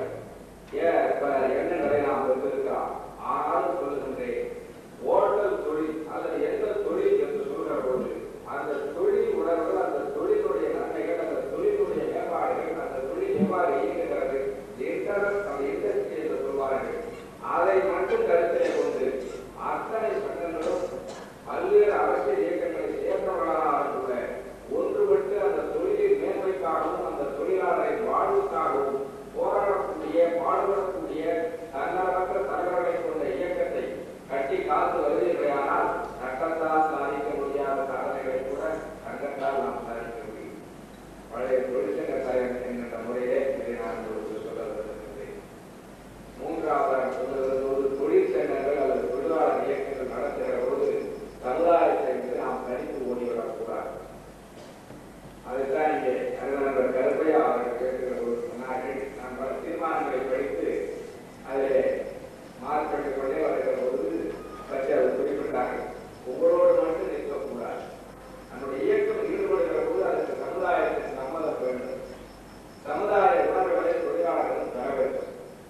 ஏ- பல எண்ணங்களை நாம் பெற்றிருக்கலாம் ஆனாலும் சொல்லுகின்றேன் ஓட்டல் தொழில் அல்லது எந்த தொழில் என்று சொல்கிற போது அந்த தொழில் உணர்வு அந்த தொழிலுடைய நன்மைகள் அந்த தொழிலுடைய மேம்பாடுகள் அந்த தொழில் எவ்வாறு இயங்குகிறது இன்டர்நெட் அந்த இண்டஸ்ட்ரி என்று சொல்வார்கள் அதை மட்டும் கருத்திலே கொண்டு அத்தனை சங்கங்களும் பல்வேறு அரசியல் இயக்கங்களை சேர்ந்தவர்களாலும் கூட ஒன்றுபட்டு அந்த தொழிலின் மேன்மைக்காகவும் அந்த தொழிலாளரின் வாழ்வுக்காகவும் போராடக்கூடிய பாடுபடக்கூடிய தன்னலமற்ற தலைவர்களை கொண்ட இயக்கத்தை கட்டி காத்து வருவீர்களானால் சட்டத்தால் சாதிக்க முடியாத சாதனைகளை கூட சங்கத்தால் நாம் சாதிக்க முடியும் பழைய தொழிற்சங்க தலைவர் என்கின்ற முறையிலே இதை நான் உங்களுக்கு சொல்ல விரும்புகிறேன் மூன்றாவதாக சொல்லுவது ஒரு தொழிற்சங்கங்கள் அல்லது தொழிலாளர் இயக்கங்கள் நடத்துகிற போது சமுதாயத்தை வந்து நாம் தனித்து ஓடிவிடக்கூடாது அதுதான் இங்கே அருணர் கருப்பையா அவர்கள் கேட்கிற போது சொன்னார்கள் நான் பல தீர்மானங்களை படித்து அதிலே மார்க் எடுத்துக் கொண்டே வருகிற போது சற்று அது குறிப்பிட்டார்கள் உங்களோடு மட்டும் நிற்கக்கூடாது நம்முடைய இயக்கம் ஈடுபடுகிற போது அதுக்கு சமுதாயத்தின் சம்மதம் வேண்டும் சமுதாய உணர்வுகளை தொழிலாளர்களும் பெற வேண்டும்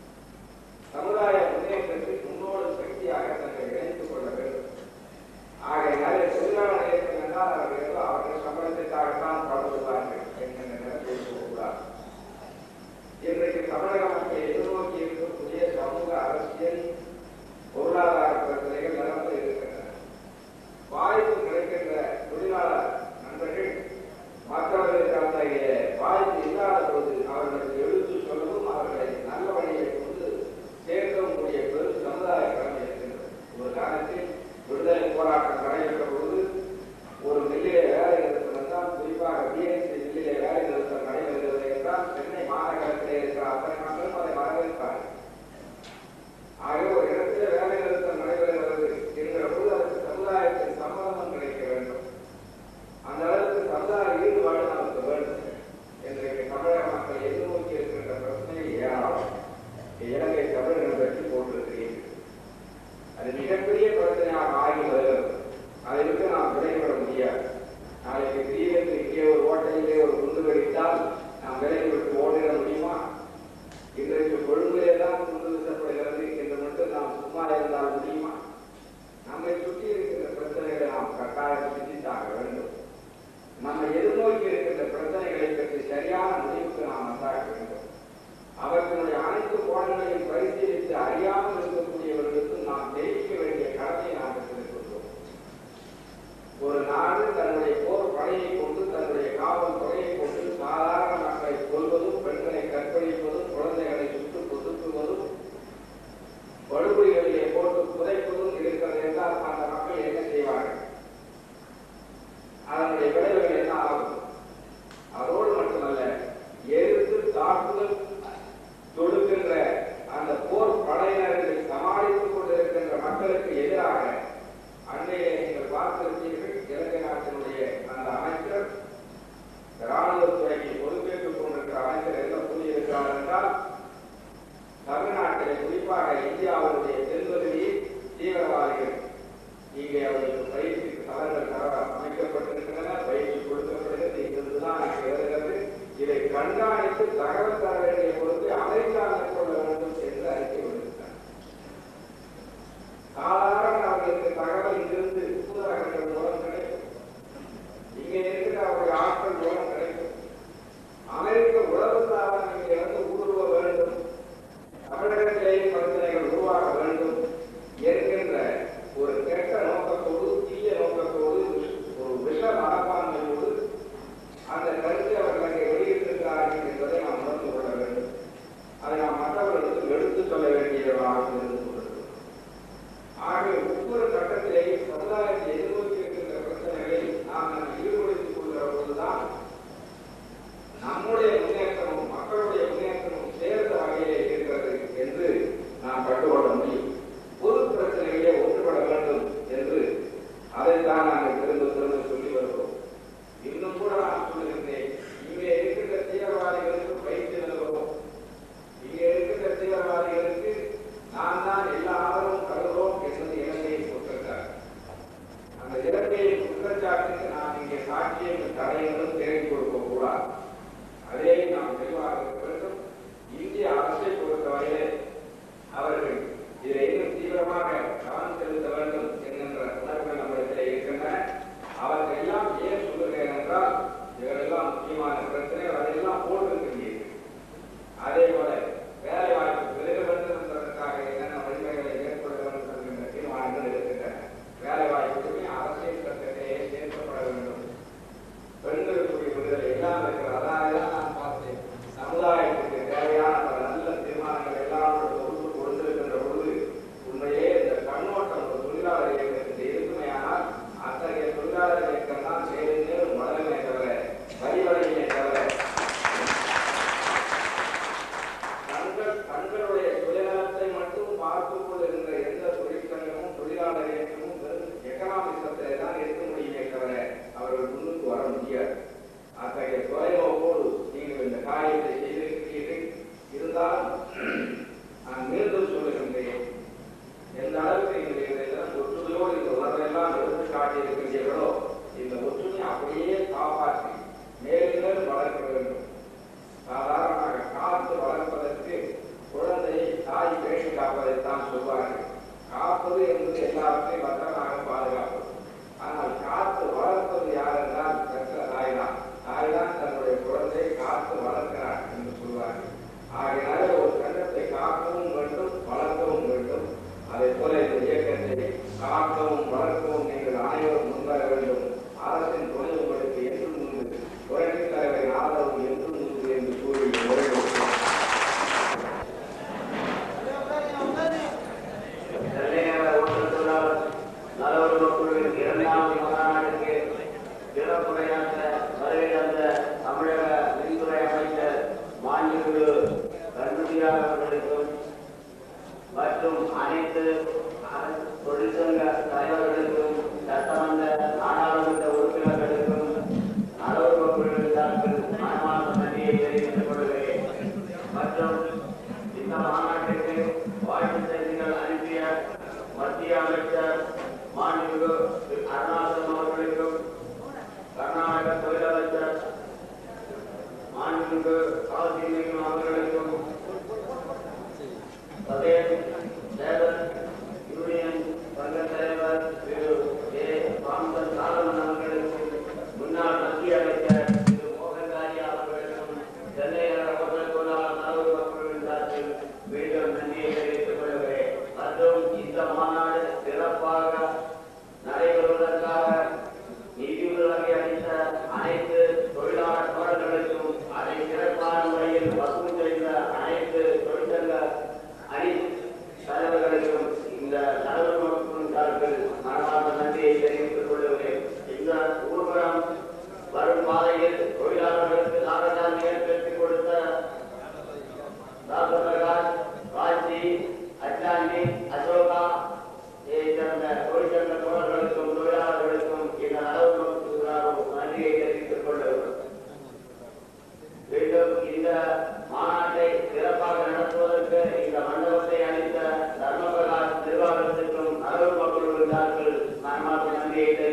சமுதாய முன்னேற்றத்தில் முன்னோடு சக்தியாக தன்னை இணைத்துக் கொள்ள வேண்டும் ஆகையினாலே தொழிலாளர் இயக்கம் என்றால் அவர்கள் ஏதோ அவர்கள் சம்பளத்திற்காகத்தான் பாடுபடுவார்கள் என்கின்ற நிலையை போகக்கூடாது இன்றைக்கு தமிழக மக்கள் எதிர்நோக்கி இருக்கக்கூடிய சமூக அரசியல் பொருளாதார பிரச்சனைகள் நிரம்ப இருக்கின்றன வாய்ப்பு கிடைக்கின்ற தொழிலாளர் நண்பர்கள் மற்றவர்களுக்கு அத்தகைய வாய்ப்பு இல்லாத போது அவர்களுக்கு எடுத்து சொல்லவும் அவர்களை நல்ல வழியை கொண்டு சேர்க்கவும் கூடிய பெரும் சமுதாய கடமை இருக்கின்றது ஒரு காலத்தில் விடுதலை போராட்டம் நடைபெற்ற பொழுது ஒரு மில்லிலே வேலை நிறுத்தம் என்றால் குறிப்பாக பிஎன்சி மில்லிலே வேலை நிறுத்தம் நடைபெறுகிறது என்றால் சென்னை மாநகரத்திலே இருக்கிற அத்தனை மக்களும் அதை வரவேற்பார்கள் ஆக ஒரு இடத்திலே வேலை நிறுத்தம் நடைபெறுகிறது என்கிற போது அதற்கு சமுதாயத்தின் சம்மதமும் கிடைக்க வேண்டும் அந்த அளவுக்கு சமுதாய ஈடுபாடு நமக்கு வேண்டும் இன்றைக்கு தமிழக மக்கள் எதிர்நோக்கி இருக்கின்ற பிரச்சனை ஏராளம் இலங்கை தமிழர்கள் பற்றி போட்டிருக்கிறீர்கள் அது மிகப்பெரிய பிரச்சனையாக ஆகி வருகிறது அதிலிருந்து நாம் விலகிவிட முடியாது நாளைக்கு திடீரென்று இங்கே ஒரு ஓட்டையிலே ஒரு குண்டு வெடித்தால் நாம் விலகி விட்டு ஓடிட முடியுமா இன்றைக்கு கொழும்பிலே தான் குண்டு வீசப்படுகிறது என்று மட்டும் நாம் சும்மா இருந்தால் முடியுமா நம்மை சுற்றி இருக்கின்ற பிரச்சனைகளை நாம் கட்டாயம் சிந்தித்தாக வேண்டும் நம்ம எதிர்நோக்கி இருக்கின்ற பிரச்சனைகளை பற்றி சரியான முடிவுக்கு நாம் வந்தாக வேண்டும் அவர்களுடைய அனைத்து கோணங்களையும் பரிசீலித்து அறியாமல் இருக்கக்கூடியவர்களுக்கு நாம் தெரிவிக்க வேண்டிய கடமையை நாம் பெற்றிருக்கின்றோம் ஒரு நாடு தன்னுடைய போர் படையை கொண்டு தன் தளங்கள் தர- அமைக்கப்பட்டிருக்கின்றன பயிற்சி கொடுக்கப்படுகிறது இதுதான் எனக்கு வருகிறது இதை கண்காணித்து தகவல் தர வேண்டிய பொறுப்பை அமெரிக்கா மேற்கொள்ள வேண்டும் என்று அறிக்கை விடுத்தார் சாதாரண அவர்களுக்கு தகவல் இங்கிருந்து தூதரகங்கள் மூலம் கிடைக்கும் இங்கே இருக்கிற அவருடைய ஆட்கள் மூலம் கிடைக்கும் அமெரிக்க உளவு ஸ்தாபனம் இங்கே வந்து ஊடுருவ வேண்டும் தமிழகத்திலேயே பிரச்சனைகள் உருவாக வேண்டும் என்கின்ற ஒரு கெட்ட நோக்கத்தோடு தீய நோக்கத்தோடு ஒரு விஷ மனப்பான்மையோடு அந்த கருத்தை அவர்கள் அங்கே வெளியிட்டிருக்கிறார்கள் என்பதை நாம் உணர்ந்து கொள்ள வேண்டும் அதை நாம் மற்றவர்களுக்கு எடுத்துச் சொல்ல வேண்டியவர்களாக இருந்து கொண்டிருக்கிறோம் ஆகவே ஒவ்வொரு கட்டத்திலேயும் சமுதாயத்தை எதிர்நோக்கி இருக்கின்ற பிரச்சனைகளை நாம் நம்ம ஈடுபடுத்திக் கொள்கிற போதுதான் நம்முடைய முன்னேற்றமும் மக்களுடைய முன்னேற்றமும் சேர்ந்த வகையிலே இருக்கிறது என்று நாம் கண்டுகொள்ள முடியும் பொது பிரச்சனைகளே ஒன்றுபட வேண்டும் என்று அதைத்தான் நாங்கள் திரும்ப திரும்ப சொல்லி வருகிறோம் இன்னும் கூட நான் சொல்லுகின்றேன் இங்கே இருக்கின்ற தீவிரவாதிகளுக்கு பயிற்சி நிலவரம் இங்கே இருக்கின்ற தீவிரவாதிகளுக்கு நான் தான் எல்லா ஆதரவும் தருகிறோம் என்பது இலங்கையை கொடுத்திருக்கார் அந்த இலங்கையை குற்றச்சாட்டுக்கு நான் இங்கே சாட்சியம் தடையங்களும் தேடி கொடுக்க கூடாது அதே நாம் தெளிவாக இருக்க வேண்டும் இந்திய அரசை பொறுத்தவரையிலே அவர்கள் இதை இன்னும் தீவிரமாக கவனம் செலுத்த வேண்டும் என்கின்ற உணர்வுகள் நம்மிடத்திலே இருக்கின்றன அவர்கள் எல்லாம் ஏன் சொல்லுகிறேன் என்றால் இவரெல்லாம் முக்கியமான பிரச்சனை அதையெல்லாம் போட்டிருக்கிறீர்கள் அதே போல வேலை வாய்ப்பு பெருக வேண்டும் என்பதற்காக என்னென்ன வழிமுறைகளை மேற்கொள்ள வேண்டும் என்கின்ற தீர்மானங்கள் இருக்கின்றன வேலை வாய்ப்புமே அரசியல் சட்டத்திலேயே சேர்க்கப்பட வேண்டும் பெண்களுக்குரிய விடுதலை எல்லாம் இருக்கிறது அதாவது தான் நான் பார்த்தேன் சமுதாயத்துக்கு தேவையான பல நல்ல தீர்மானங்கள் எல்லாம் ஒரு தொகுப்பு கொடுத்திருக்கின்ற பொழுது உண்மையே இந்த கண்ணோட்டம் ஒரு தொழிலாளர் இயக்கத்துக்கு இருக்குமையானால் அத்தகைய தொழிலாளர் இயக்கம் தான் மேலும் மேலும் வளருமே தவிர வழிவடையுமே தவிர தங்கள் தங்களுடைய சுயநலத்தை மட்டும் பார்த்துக் கொண்டிருந்த எந்த தொழிற்சங்கமும் தொழிலாளர் இயக்கமும் வெறும் எக்கனாமிசத்திலே தான் இருக்க முடியுமே தவிர அவர்கள் முன்னுக்கு வர முடியாது அத்தகைய தொலைநோக்கோடு நீங்கள் இந்த காரியத்தை செய்திருக்கிறீர்கள் இருந்தாலும் நான் மீண்டும் சொல்லுகின்றேன் எந்த அளவுக்கு நீங்கள் இதையெல்லாம் ஒற்றுமையோடு இந்த உணர்வெல்லாம் எடுத்து காட்டியிருக்கிறீர்களோ இந்த ஒற்றுமையை அப்படியே காப்பாற்றி மேலும் மேலும் வளர்க்க வேண்டும் சாதாரணமாக காத்து வளர்ப்பதற்கு குழந்தையை தாய் பேணி காப்பதைத்தான் சொல்வார்கள் காப்பது என்பது எல்லாவற்றையும் பத்திரமாக பாதுகாப்பது ஆனால் காத்து வளர்ப்பது யார் என்றால் பெற்ற தாய் தான் தாய் தான் தன்னுடைய குழந்தையை காத்து வளர்க்கிறார் என்று சொல்வார்கள் ஆகையினால ஒரு கண்டத்தை காக்கவும் வேண்டும் வளர்க்கவும் வேண்டும் அதே போல இந்த இயக்கத்தை காக்கவும் வளர்க்கவும் நீங்கள் அனைவரும் முன்வர வேண்டும் அரசின் துணை உங்களுக்கு என்றும் உண்டு புரட்சித் தலைவரின் ஆதரவு என்றும் உண்டு என்று கூறி நிறைவேற்றுகிறேன். வெள்ளையர ஓட்டுநர் நலவர குழுவின் இரண்டாவது மாநாட்டுக்கு சிறப்புரையாற்ற வருகை தந்த தமிழக மின்துறை அமைச்சர் மாண்புமிகு கண்மணியார் அவர்களுக்கும் மற்றும் அனைத்து அரசு தொழிற்சங்க தலைவர்களுக்கும் சட்டமன்ற நாடாளுமன்ற உறுப்பினர்களுக்கும் நலவர குழுவின் சார்பில் மனமார்ந்த நன்றியை தெரிவித்துக் கொள்கிறேன் மற்றும் இந்த மாநாட்டிற்கு வாழ்த்து செய்திகள் அனுப்பிய மத்திய அமைச்சர் மாண்புமிகு அருணாச்சலம் அவர்களுக்கும் கர்நாடக தொழிலமைச்சர் மாண்புமிகு காசிலிங்கம் அவர்களுக்கும் சதேஷ் சேதன் யூனியன் சங்க தலைவர் திரு ஏ ராமன் சாலமன் அவர்களுக்கும் முன்னாள் மத்திய அமைச்சர் திரு மோகன்தாரி அவர்களுக்கும் சென்னை நகர மக்கள் தொழிலாளர் நலவு மக்களின் சார்பில் மீண்டும் நன்றியை தெரிவித்துக் கொள்கிறேன் மற்றும் இந்த மாநாடு சிறப்பாக நடைபெறுவதற்காக நிதியுதவி அளித்த அனைத்து தொழிலாளர் தோழர்களுக்கும் அதை சிறப்பான முறையில் வசூல் செய்த அனைத்து தொழிற்சங்க அணி தலைவர்களுக்கும் இந்த நலவு மக்களின் சார்பில் மனமார்ந்த நன்றியை தெரிவித்துக் கொள்கிறேன் இந்த ஊர்வலம் வரும் பாதையில் தொழிலாளர்களுக்கு நாகசாமி ஏற்படுத்தி கொடுத்த டாக்டர் பிரகாஷ் ராஜி அச்சாண்டி அசோகா இதை சேர்ந்த தொழிற்சங்க தோழர்களுக்கும் தொழிலாளர்களுக்கும் இந்த நலவு மக்களுக்கு நன்றியை தெரிவித்துக் கொள்கிறோம் மீண்டும் இந்த மாநாட்டை சிறப்பாக நடத்துவதற்கு இந்த மண்டபத்தை அளித்த தர்மபிரகாஷ் நிர்வாகத்திற்கும் நலவு மக்களுடைய சார்பில் நான் நன்றியை தெரிவித்துக்